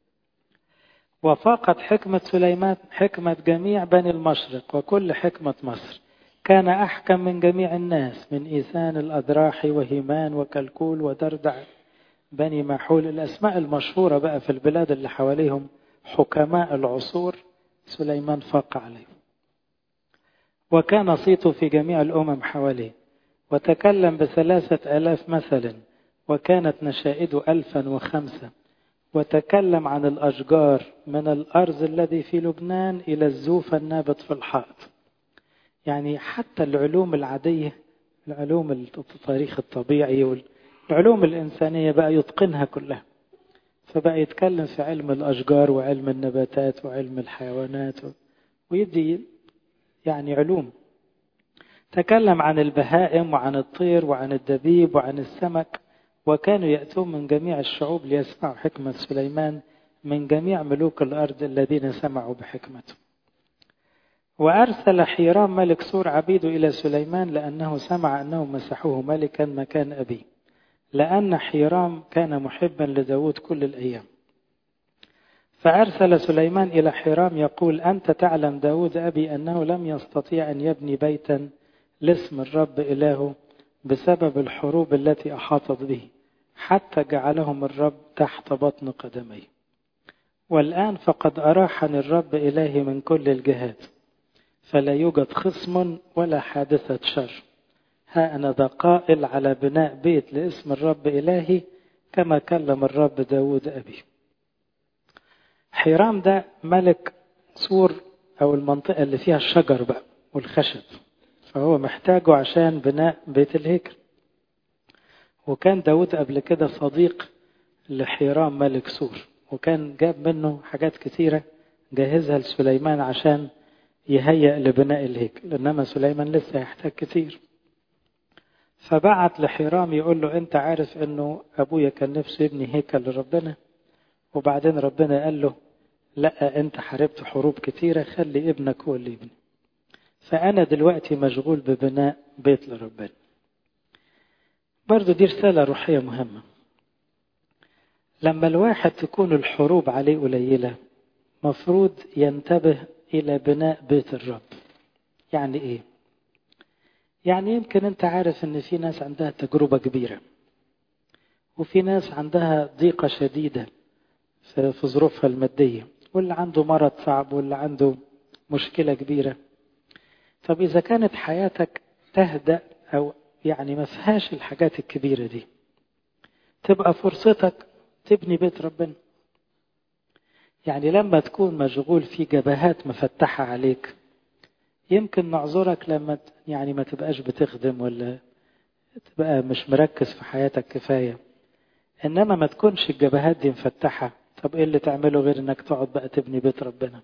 وفاقت حكمة سليمان حكمة جميع بني المشرق وكل حكمة مصر كان أحكم من جميع الناس من إيثان الأدراحي وهيمان وكلكول ودردع بني محول الأسماء المشهورة بقى في البلاد اللي حواليهم حكماء العصور سليمان فاق عليهم وكان صيته في جميع الأمم حواليه وتكلم بثلاثة آلاف مثل وكانت نشائده ألفا وخمسة وتكلم عن الأشجار من الأرز الذي في لبنان إلى الزوف النابت في الحائط يعني حتى العلوم العادية العلوم التاريخ الطبيعي والعلوم الإنسانية بقى يتقنها كلها فبقى يتكلم في علم الأشجار وعلم النباتات وعلم الحيوانات ويدي يعني علوم تكلم عن البهائم وعن الطير وعن الدبيب وعن السمك وكانوا يأتون من جميع الشعوب ليسمعوا حكمة سليمان من جميع ملوك الأرض الذين سمعوا بحكمته وأرسل حيرام ملك سور عبيده إلى سليمان لأنه سمع أنهم مسحوه ملكا مكان أبيه لأن حيرام كان محبا لداود كل الأيام فأرسل سليمان إلى حيرام يقول أنت تعلم داود أبي أنه لم يستطيع أن يبني بيتا لاسم الرب إلهه بسبب الحروب التي أحاطت به حتى جعلهم الرب تحت بطن قدمي والآن فقد أراحني الرب إلهي من كل الجهات فلا يوجد خصم ولا حادثة شر ها أنا ذا قائل على بناء بيت لاسم الرب إلهي كما كلم الرب داود أبي حيرام ده ملك سور أو المنطقة اللي فيها الشجر بقى والخشب فهو محتاجه عشان بناء بيت الهيكل وكان داود قبل كده صديق لحيرام ملك سور وكان جاب منه حاجات كتيرة جهزها لسليمان عشان يهيأ لبناء الهيكل إنما سليمان لسه يحتاج كتير فبعت لحيرام يقول له أنت عارف إنه أبويا كان نفسه يبني هيكل لربنا وبعدين ربنا قال له لا أنت حاربت حروب كتيرة خلي ابنك هو اللي يبني فأنا دلوقتي مشغول ببناء بيت لربنا برضو دي رسالة روحية مهمة لما الواحد تكون الحروب عليه قليلة مفروض ينتبه إلى بناء بيت الرب يعني إيه؟ يعني يمكن أنت عارف أن في ناس عندها تجربة كبيرة وفي ناس عندها ضيقة شديدة في ظروفها المادية واللي عنده مرض صعب واللي عنده مشكلة كبيرة طب إذا كانت حياتك تهدأ أو يعني ما فيهاش الحاجات الكبيرة دي تبقى فرصتك تبني بيت ربنا يعني لما تكون مشغول في جبهات مفتحة عليك يمكن نعذرك لما يعني ما تبقاش بتخدم ولا تبقى مش مركز في حياتك كفاية إنما ما تكونش الجبهات دي مفتحة طب إيه اللي تعمله غير إنك تقعد بقى تبني بيت ربنا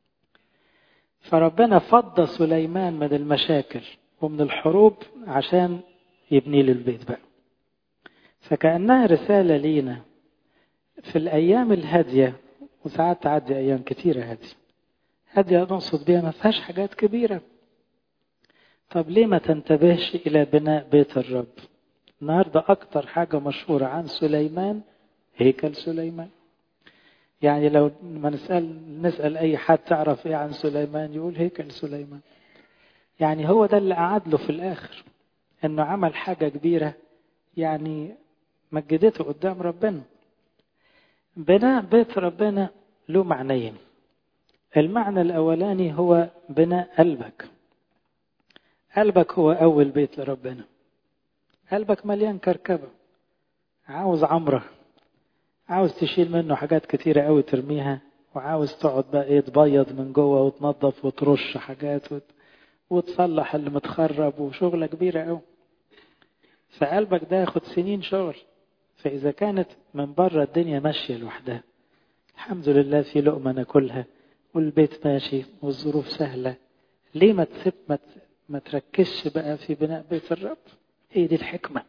فربنا فضى سليمان من المشاكل ومن الحروب عشان يبني له البيت بقى فكأنها رسالة لينا في الأيام الهادية وساعات تعدي أيام كتيرة هادية هادية نقصد بيها ما فيهاش حاجات كبيرة طب ليه ما تنتبهش إلى بناء بيت الرب النهاردة أكتر حاجة مشهورة عن سليمان هيكل سليمان يعني لو ما نسأل نسأل أي حد تعرف إيه عن سليمان يقول هيكل سليمان يعني هو ده اللي قعد له في الآخر إنه عمل حاجة كبيرة يعني مجدته قدام ربنا بناء بيت ربنا له معنيين المعنى الأولاني هو بناء قلبك قلبك هو أول بيت لربنا قلبك مليان كركبة عاوز عمرة عاوز تشيل منه حاجات كتيرة قوي ترميها وعاوز تقعد بقى ايه تبيض من جوه وتنظف وترش حاجات وت... وتصلح اللي متخرب وشغلة كبيرة قوي فقلبك ده ياخد سنين شغل فإذا كانت من بره الدنيا ماشية لوحدها الحمد لله في لقمة ناكلها والبيت ماشي والظروف سهلة ليه ما تسيب ما, ما تركزش بقى في بناء بيت الرب هي دي الحكمة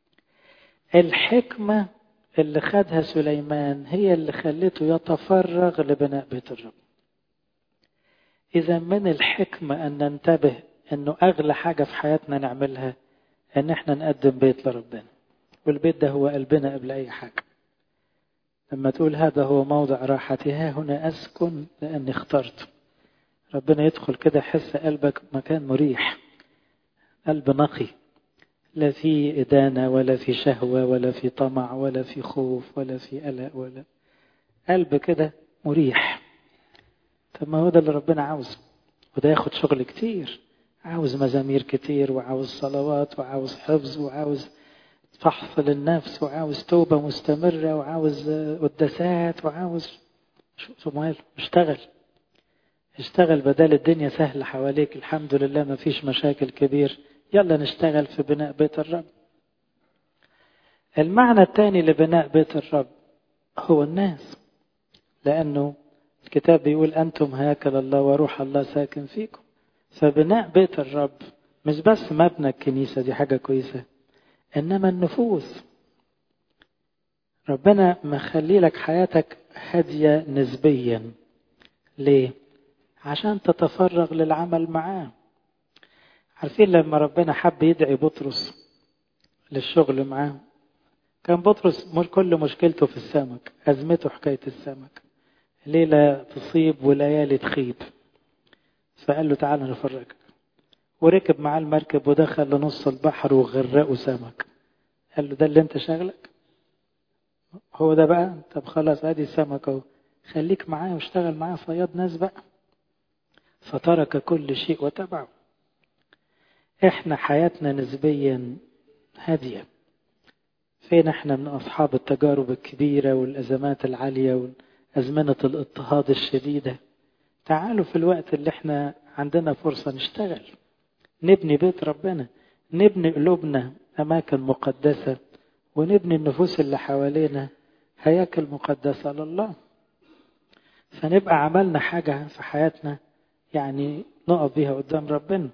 الحكمة اللي خدها سليمان هي اللي خلته يتفرغ لبناء بيت الرب إذا من الحكمة أن ننتبه أنه أغلى حاجة في حياتنا نعملها أن احنا نقدم بيت لربنا والبيت ده هو قلبنا قبل أي حاجة لما تقول هذا هو موضع راحتي ها هنا أسكن لأني اخترت ربنا يدخل كده يحس قلبك مكان مريح قلب نقي لا في إدانة ولا في شهوة ولا في طمع ولا في خوف ولا في قلق ولا قلب كده مريح طب ما هو ده اللي ربنا عاوزه وده ياخد شغل كتير عاوز مزامير كتير وعاوز صلوات وعاوز حفظ وعاوز فحص للنفس وعاوز توبة مستمرة وعاوز قداسات وعاوز شو مال اشتغل اشتغل بدل الدنيا سهلة حواليك الحمد لله ما فيش مشاكل كبير يلا نشتغل في بناء بيت الرب المعنى الثاني لبناء بيت الرب هو الناس لأنه الكتاب بيقول أنتم هيكل الله وروح الله ساكن فيكم فبناء بيت الرب مش بس مبنى الكنيسة دي حاجة كويسة إنما النفوس ربنا مخلي لك حياتك هادية نسبيا ليه؟ عشان تتفرغ للعمل معاه عارفين لما ربنا حب يدعي بطرس للشغل معاه كان بطرس كل مشكلته في السمك أزمته حكاية السمك ليلة تصيب وليالي تخيب فقال له تعالى نفرجك وركب معاه المركب ودخل لنص البحر وغرقه سمك قال له ده اللي انت شغلك هو ده بقى طب خلاص ادي السمك اهو خليك معايا واشتغل معايا صياد ناس بقى فترك كل شيء وتبعه احنا حياتنا نسبيا هادية فين احنا من اصحاب التجارب الكبيرة والازمات العالية وازمنة الاضطهاد الشديدة تعالوا في الوقت اللي احنا عندنا فرصة نشتغل نبني بيت ربنا نبني قلوبنا أماكن مقدسة ونبني النفوس اللي حوالينا هياكل مقدسة لله فنبقى عملنا حاجة في حياتنا يعني نقف بيها قدام ربنا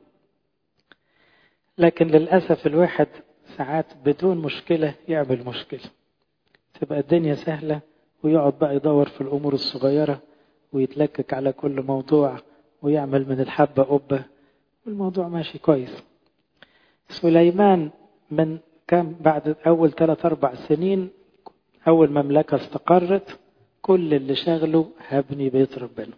لكن للأسف الواحد ساعات بدون مشكلة يعمل مشكلة تبقى الدنيا سهلة ويقعد بقى يدور في الأمور الصغيرة ويتلكك على كل موضوع ويعمل من الحبة قبة والموضوع ماشي كويس سليمان من كم بعد أول ثلاث أربع سنين أول مملكة استقرت كل اللي شغله هبني بيت ربنا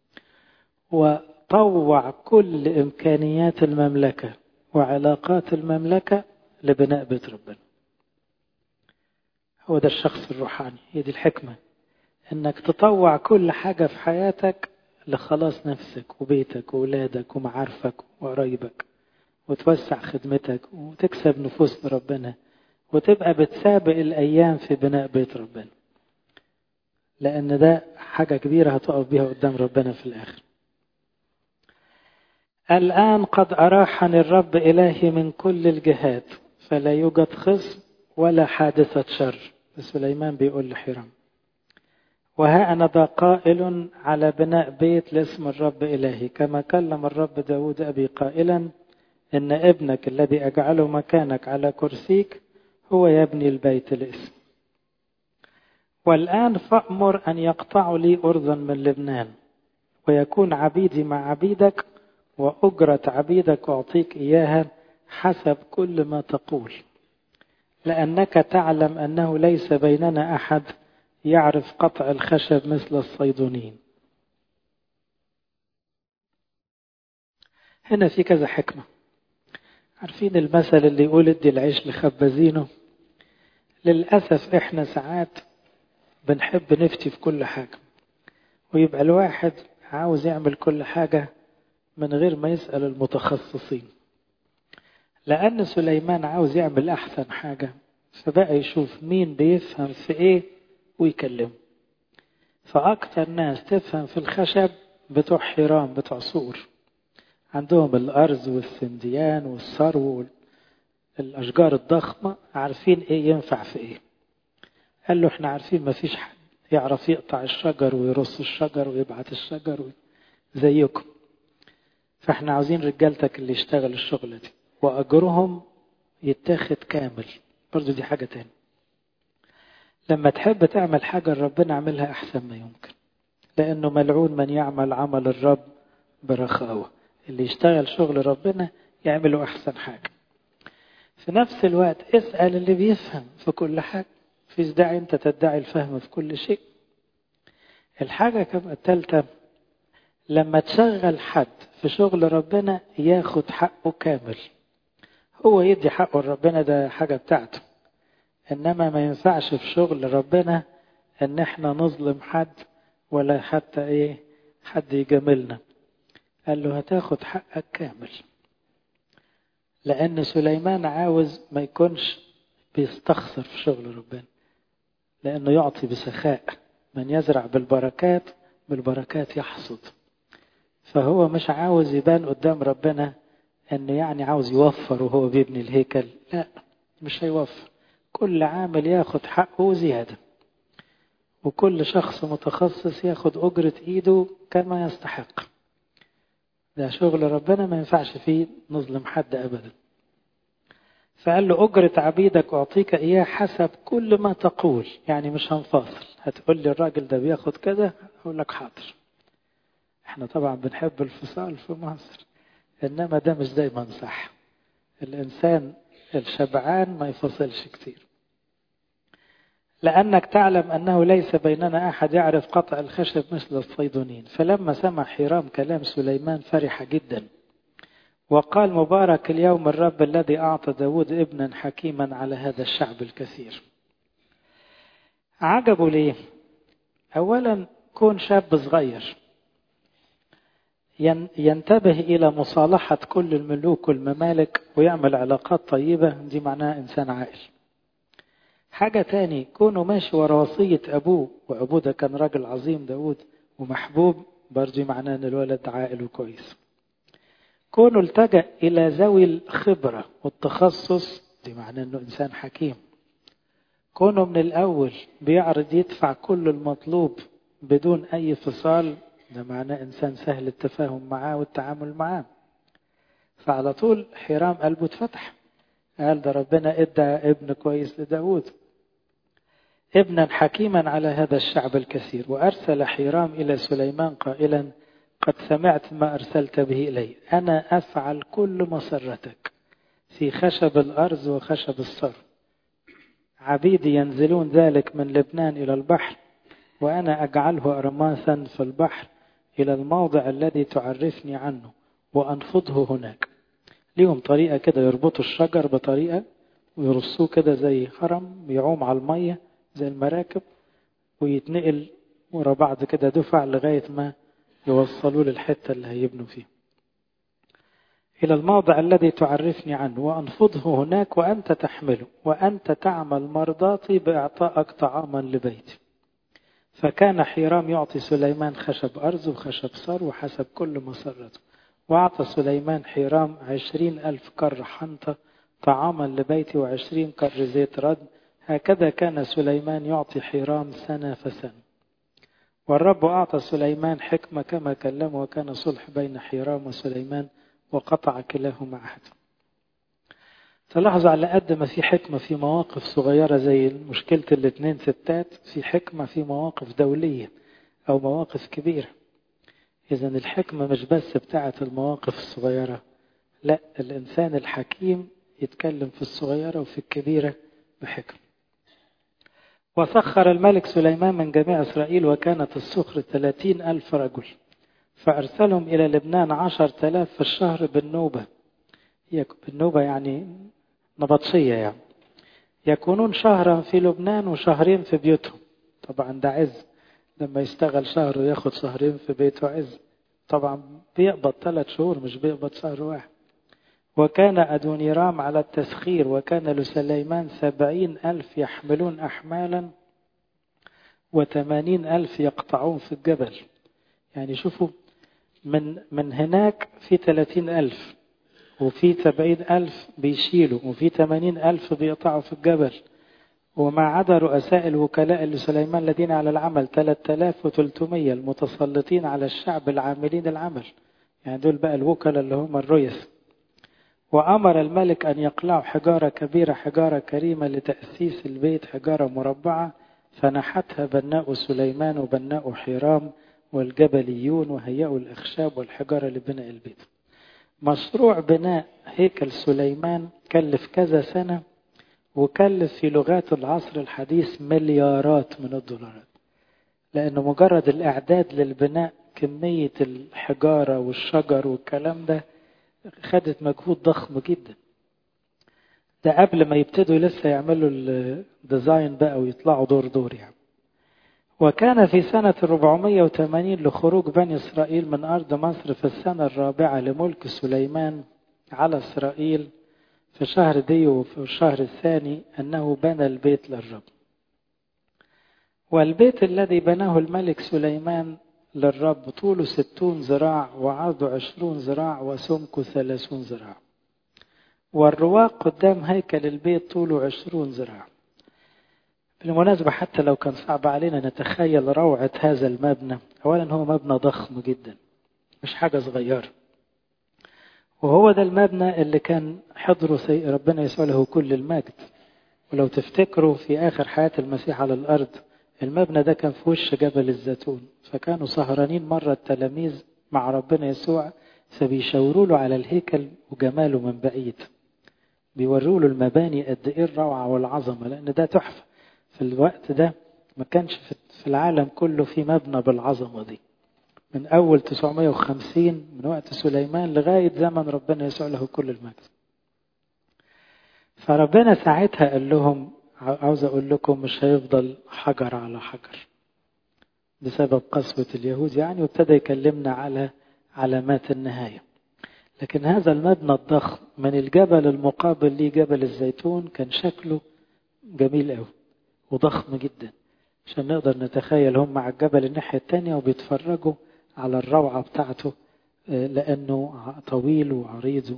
وطوع كل إمكانيات المملكة وعلاقات المملكة لبناء بيت ربنا هو ده الشخص الروحاني هي دي الحكمة انك تطوع كل حاجة في حياتك لخلاص نفسك وبيتك وولادك ومعارفك وقرايبك وتوسع خدمتك وتكسب نفوس لربنا وتبقى بتسابق الأيام في بناء بيت ربنا لأن ده حاجة كبيرة هتقف بيها قدام ربنا في الآخر الآن قد أراحني الرب إلهي من كل الجهات فلا يوجد خصم ولا حادثة شر سليمان بيقول لحرام وها أنا ذا قائل على بناء بيت لاسم الرب إلهي كما كلم الرب داود أبي قائلا إن ابنك الذي أجعله مكانك على كرسيك هو يبني البيت الاسم والآن فأمر أن يقطعوا لي أرضا من لبنان ويكون عبيدي مع عبيدك وأجرة عبيدك أعطيك إياها حسب كل ما تقول لأنك تعلم أنه ليس بيننا أحد يعرف قطع الخشب مثل الصيدونيين هنا في كذا حكمة عارفين المثل اللي يقول ادي العيش لخبازينه للأسف احنا ساعات بنحب نفتي في كل حاجة ويبقى الواحد عاوز يعمل كل حاجة من غير ما يسأل المتخصصين لأن سليمان عاوز يعمل أحسن حاجة فبقى يشوف مين بيفهم في إيه ويكلمه فأكتر ناس تفهم في الخشب بتوع حيران بتوع سور عندهم الأرز والسنديان والثرو الأشجار الضخمة عارفين إيه ينفع في إيه قال له إحنا عارفين ما فيش حد يعرف يقطع الشجر ويرص الشجر ويبعت الشجر زيكم فإحنا عاوزين رجالتك اللي يشتغل الشغلة دي وأجرهم يتاخد كامل برضو دي حاجة تاني لما تحب تعمل حاجة ربنا اعملها أحسن ما يمكن لأنه ملعون من يعمل عمل الرب برخاوة اللي يشتغل شغل ربنا يعمله أحسن حاجة في نفس الوقت اسأل اللي بيفهم في كل حاجة في داعي أنت تدعي الفهم في كل شيء الحاجة كما التالتة لما تشغل حد في شغل ربنا ياخد حقه كامل هو يدي حقه لربنا ده حاجة بتاعته إنما ما ينفعش في شغل ربنا إن إحنا نظلم حد ولا حتى إيه حد يجاملنا قال له هتاخد حقك كامل لأن سليمان عاوز ما يكونش بيستخسر في شغل ربنا لأنه يعطي بسخاء من يزرع بالبركات بالبركات يحصد فهو مش عاوز يبان قدام ربنا انه يعني عاوز يوفر وهو بيبني الهيكل لا مش هيوفر كل عامل ياخد حقه زيادة وكل شخص متخصص ياخد أجرة إيده كما يستحق ده شغل ربنا ما ينفعش فيه نظلم حد أبدا فقال له أجرة عبيدك أعطيك إياه حسب كل ما تقول يعني مش هنفاصل هتقول لي الراجل ده بياخد كذا أقول لك حاضر احنا طبعا بنحب الفصال في مصر انما ده مش دايما صح الانسان الشبعان ما يفصلش كتير لأنك تعلم أنه ليس بيننا أحد يعرف قطع الخشب مثل الصيدونين فلما سمع حيرام كلام سليمان فرح جدا وقال مبارك اليوم الرب الذي أعطى داود ابنا حكيما على هذا الشعب الكثير عجبوا ليه أولا كون شاب صغير ينتبه إلى مصالحة كل الملوك والممالك ويعمل علاقات طيبة دي معناها إنسان عاقل حاجة تاني كونه ماشي ورا وصية أبوه وأبوه ده كان راجل عظيم داود ومحبوب برضه معناه إن الولد عاقل وكويس كونه التجأ إلى ذوي الخبرة والتخصص دي معناه أنه إنسان حكيم كونه من الأول بيعرض يدفع كل المطلوب بدون أي فصال ده معناه إنسان سهل التفاهم معاه والتعامل معاه فعلى طول حرام قلبه اتفتح قال ده ربنا ادى ابن كويس لداود ابنا حكيما على هذا الشعب الكثير وأرسل حيرام إلى سليمان قائلا قد سمعت ما أرسلت به إلي أنا أفعل كل مسرتك في خشب الأرز وخشب الصر عبيدي ينزلون ذلك من لبنان إلى البحر وأنا أجعله أرماسا في البحر إلى الموضع الذي تعرفني عنه وأنفضه هناك ليهم طريقة كده يربطوا الشجر بطريقة ويرصوه كده زي هرم يعوم على المية زي المراكب ويتنقل ورا بعض كده دفع لغاية ما يوصلوا للحتة اللي هيبنوا فيها إلى الموضع الذي تعرفني عنه وأنفضه هناك وأنت تحمله وأنت تعمل مرضاتي بإعطائك طعاما لبيتي فكان حيرام يعطي سليمان خشب أرز وخشب صر وحسب كل مسرته وأعطى سليمان حيرام عشرين ألف كر حنطة طعاما لبيتي وعشرين كر زيت رد هكذا كان سليمان يعطي حيرام سنة فسنة والرب أعطى سليمان حكمة كما كلمه وكان صلح بين حيرام وسليمان وقطع كلاهما عهد تلاحظ على قد ما في حكمة في مواقف صغيرة زي مشكلة الاثنين ستات في حكمة في مواقف دولية أو مواقف كبيرة إذا الحكمة مش بس بتاعة المواقف الصغيرة لا الإنسان الحكيم يتكلم في الصغيرة وفي الكبيرة بحكمة وسخر الملك سليمان من جميع إسرائيل وكانت السخر ثلاثين ألف رجل فأرسلهم إلى لبنان عشر تلاف في الشهر بالنوبة بالنوبة يعني نبطشية يعني يكونون شهرا في لبنان وشهرين في بيوتهم طبعا ده عز لما يشتغل شهر وياخد شهرين في بيته عز طبعا بيقبض ثلاث شهور مش بيقبض شهر واحد وكان أدونيرام على التسخير وكان لسليمان سبعين ألف يحملون أحمالا وثمانين ألف يقطعون في الجبل يعني شوفوا من من هناك في ثلاثين ألف وفي سبعين ألف بيشيلوا وفي ثمانين ألف بيقطعوا في الجبل وما عدا رؤساء الوكلاء لسليمان الذين على العمل 3300 المتسلطين على الشعب العاملين العمل يعني دول بقى الوكلاء اللي هم الرؤس وأمر الملك أن يقلعوا حجارة كبيرة حجارة كريمة لتأسيس البيت حجارة مربعة فنحتها بناء سليمان وبناء حيرام والجبليون وهيئوا الأخشاب والحجارة لبناء البيت مشروع بناء هيكل سليمان كلف كذا سنة وكلف في لغات العصر الحديث مليارات من الدولارات لأنه مجرد الإعداد للبناء كمية الحجارة والشجر والكلام ده خدت مجهود ضخم جدا ده قبل ما يبتدوا لسه يعملوا الديزاين بقى ويطلعوا دور دور يعني وكان في سنة 480 لخروج بني إسرائيل من أرض مصر في السنة الرابعة لملك سليمان على إسرائيل في شهر ديو وفي الشهر الثاني أنه بنى البيت للرب والبيت الذي بناه الملك سليمان للرب طوله ستون ذراع وعرضه عشرون ذراع وسمكه ثلاثون ذراع والرواق قدام هيكل البيت طوله عشرون ذراع بالمناسبة حتى لو كان صعب علينا نتخيل روعة هذا المبنى أولا هو مبنى ضخم جدا مش حاجة صغيرة وهو ده المبنى اللي كان حضره سي ربنا يسوع له كل المجد ولو تفتكروا في آخر حياة المسيح على الأرض المبنى ده كان في وش جبل الزيتون فكانوا سهرانين مرة التلاميذ مع ربنا يسوع فبيشاوروا له على الهيكل وجماله من بعيد بيوروا له المباني قد ايه الروعة والعظمة لأن ده تحفة في الوقت ده ما كانش في العالم كله في مبنى بالعظمة دي من أول 950 من وقت سليمان لغاية زمن ربنا يسوع له كل المجد فربنا ساعتها قال لهم عاوز أقول لكم مش هيفضل حجر على حجر بسبب قسوة اليهود يعني وابتدى يكلمنا على علامات النهاية لكن هذا المبنى الضخم من الجبل المقابل ليه جبل الزيتون كان شكله جميل قوي وضخم جدا عشان نقدر نتخيل هم على الجبل الناحية التانية وبيتفرجوا على الروعة بتاعته لأنه طويل وعريض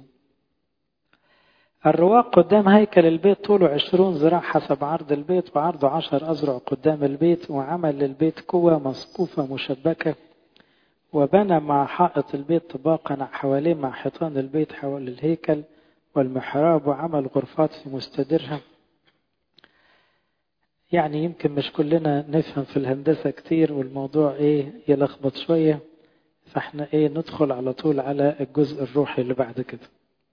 الرواق قدام هيكل البيت طوله عشرون ذراع حسب عرض البيت وعرضه عشر أذرع قدام البيت وعمل للبيت قوة مصقوفة مشبكة وبنى مع حائط البيت طباقا حواليه مع حيطان البيت حول الهيكل والمحراب وعمل غرفات في مستدرها يعني يمكن مش كلنا نفهم في الهندسة كتير والموضوع ايه يلخبط شوية فاحنا ايه ندخل على طول على الجزء الروحي اللي بعد كده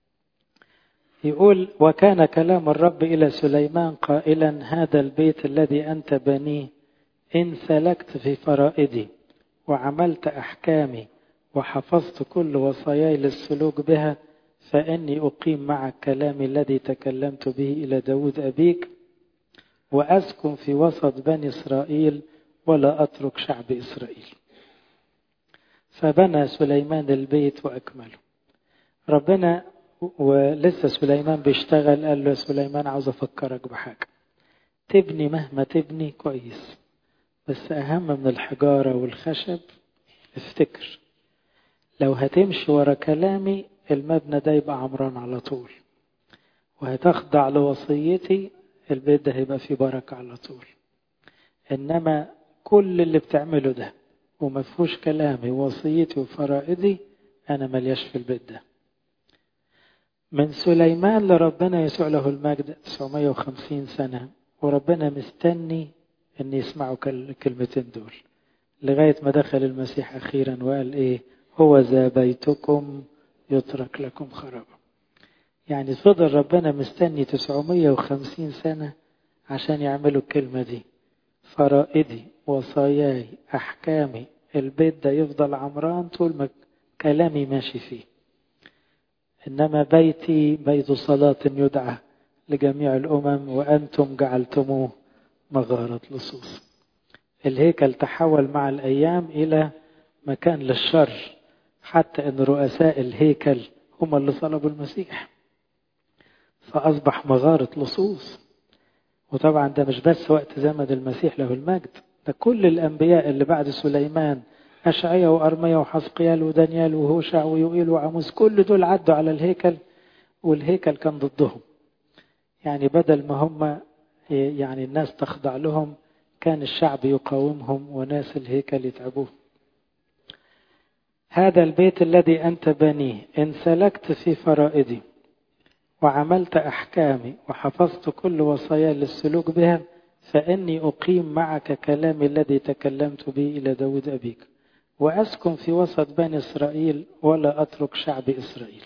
يقول وكان كلام الرب إلى سليمان قائلا هذا البيت الذي أنت بنيه إن سلكت في فرائدي وعملت أحكامي وحفظت كل وصاياي للسلوك بها فإني أقيم معك كلامي الذي تكلمت به إلى داود أبيك وأسكن في وسط بني إسرائيل ولا أترك شعب إسرائيل فبنى سليمان البيت وأكمله ربنا ولسه سليمان بيشتغل قال له سليمان عاوز أفكرك بحاجة تبني مهما تبني كويس بس أهم من الحجارة والخشب افتكر لو هتمشي ورا كلامي المبنى ده يبقى عمران على طول وهتخضع لوصيتي البيت ده هيبقى فيه بركة على طول إنما كل اللي بتعمله ده وما فيهوش كلامي ووصيتي وفرائضي أنا ملياش في البيت ده من سليمان لربنا يسوع له المجد 950 سنة وربنا مستني أن يسمعوا الكلمتين دول لغاية ما دخل المسيح أخيرا وقال إيه هو ذا بيتكم يترك لكم خرابا يعني فضل ربنا مستني 950 سنة عشان يعملوا الكلمة دي فرائدي وصاياي أحكامي البيت ده يفضل عمران طول ما كلامي ماشي فيه إنما بيتي بيت صلاة يدعى لجميع الأمم وأنتم جعلتموه مغارة لصوص الهيكل تحول مع الأيام إلى مكان للشر حتى أن رؤساء الهيكل هم اللي صلبوا المسيح فأصبح مغارة لصوص وطبعا ده مش بس وقت زمن المسيح له المجد ده كل الأنبياء اللي بعد سليمان أشعيا وأرميا وحسقيال ودانيال وهوشع ويوئيل وعموس كل دول عدوا على الهيكل والهيكل كان ضدهم يعني بدل ما هم يعني الناس تخضع لهم كان الشعب يقاومهم وناس الهيكل يتعبوه هذا البيت الذي أنت بنيه إن سلكت في فرائدي وعملت أحكامي وحفظت كل وصايا للسلوك بها فإني أقيم معك كلامي الذي تكلمت به إلى داود أبيك وأسكن في وسط بني إسرائيل ولا أترك شعب إسرائيل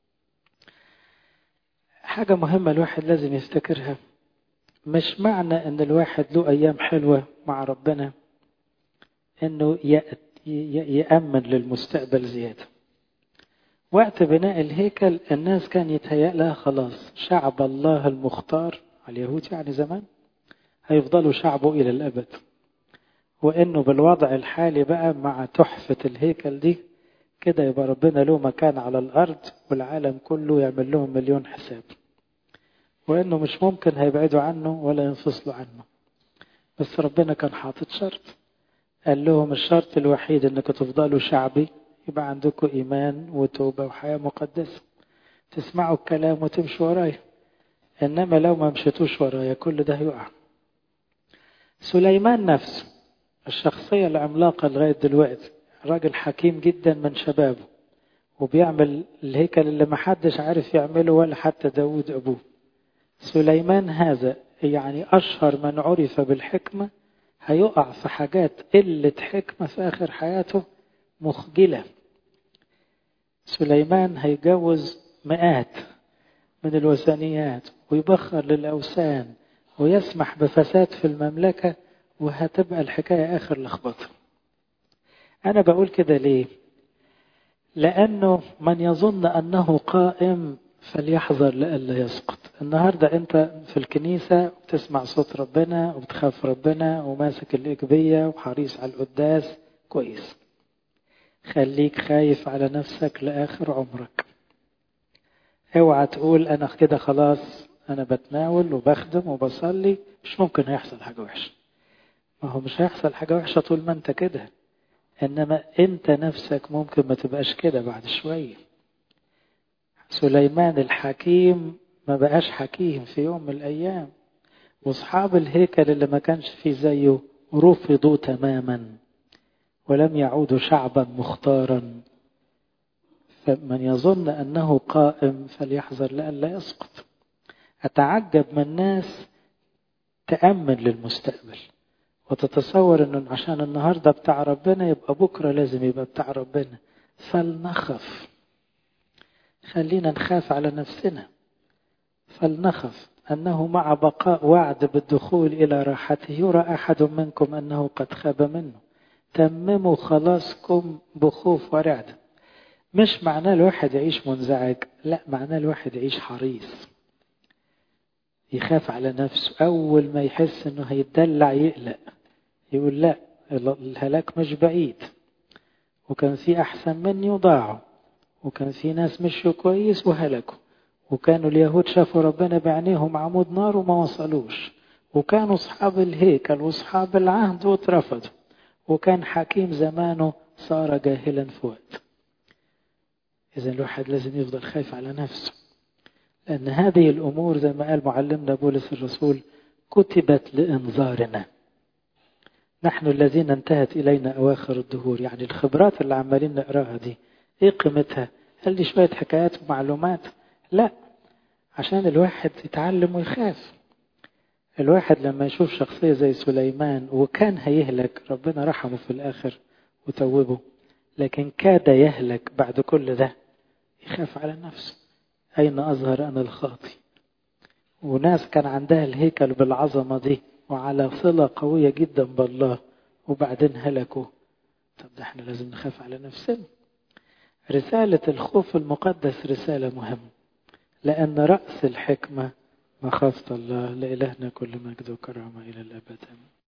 حاجة مهمة الواحد لازم يفتكرها مش معنى أن الواحد له أيام حلوة مع ربنا أنه يأمن للمستقبل زيادة وقت بناء الهيكل الناس كان يتهيأ لها خلاص شعب الله المختار اليهود يعني زمان هيفضلوا شعبه إلى الأبد وإنه بالوضع الحالي بقى مع تحفة الهيكل دي كده يبقى ربنا له مكان على الأرض والعالم كله يعمل لهم مليون حساب وإنه مش ممكن هيبعدوا عنه ولا ينفصلوا عنه بس ربنا كان حاطط شرط قال لهم الشرط الوحيد انكم تفضلوا شعبي يبقى عندكم ايمان وتوبه وحياه مقدسه تسمعوا الكلام وتمشوا ورايا انما لو ما مشيتوش ورايا كل ده يقع سليمان نفسه الشخصيه العملاقه لغايه دلوقتي راجل حكيم جدا من شبابه وبيعمل الهيكل اللي ما حدش عارف يعمله ولا حتى داود ابوه سليمان هذا يعني اشهر من عرف بالحكمه هيقع في حاجات قلة حكمة في آخر حياته مخجلة سليمان هيجوز مئات من الوثنيات ويبخر للأوثان ويسمح بفساد في المملكة وهتبقى الحكاية آخر لخبطة أنا بقول كده ليه لأنه من يظن أنه قائم فليحذر لئلا يسقط النهاردة أنت في الكنيسة بتسمع صوت ربنا وبتخاف ربنا وماسك الإجبية وحريص على القداس كويس خليك خايف على نفسك لآخر عمرك اوعى تقول أنا كده خلاص أنا بتناول وبخدم وبصلي مش ممكن هيحصل حاجة وحشة ما هو مش هيحصل حاجة وحشة طول ما أنت كده إنما أنت نفسك ممكن ما تبقاش كده بعد شوية سليمان الحكيم ما بقاش حكيم في يوم من الأيام واصحاب الهيكل اللي ما كانش فيه زيه رفضوا تماما ولم يعودوا شعبا مختارا فمن يظن انه قائم فليحذر لئلا يسقط اتعجب من ناس تامن للمستقبل وتتصور انه عشان النهارده بتاع ربنا يبقى بكره لازم يبقى بتاع ربنا فلنخف خلينا نخاف على نفسنا فلنخف أنه مع بقاء وعد بالدخول إلى راحته يرى أحد منكم أنه قد خاب منه تمموا خلاصكم بخوف ورعد مش معناه الواحد يعيش منزعج لا معناه الواحد يعيش حريص يخاف على نفسه أول ما يحس أنه هيتدلع يقلق يقول لا الهلاك مش بعيد وكان في أحسن مني وضاعوا وكان في ناس مشوا كويس وهلكوا وكانوا اليهود شافوا ربنا بعينيهم عمود نار وما وصلوش وكانوا أصحاب الهيكل وأصحاب العهد واترفضوا وكان حكيم زمانه صار جاهلا في وقت إذا الواحد لازم يفضل خايف على نفسه لأن هذه الأمور زي ما قال معلمنا بولس الرسول كتبت لإنذارنا نحن الذين انتهت إلينا أواخر الدهور يعني الخبرات اللي عمالين نقراها دي إيه قيمتها؟ قال لي شوية حكايات ومعلومات لا عشان الواحد يتعلم ويخاف الواحد لما يشوف شخصية زي سليمان وكان هيهلك ربنا رحمه في الآخر وتوبه لكن كاد يهلك بعد كل ده يخاف على نفسه أين أظهر أنا الخاطي وناس كان عندها الهيكل بالعظمة دي وعلى صلة قوية جدا بالله وبعدين هلكوا طب ده احنا لازم نخاف على نفسنا رسالة الخوف المقدس رسالة مهمة لأن رأس الحكمة مخافة الله لإلهنا كل مجد وكرامة إلى الأبد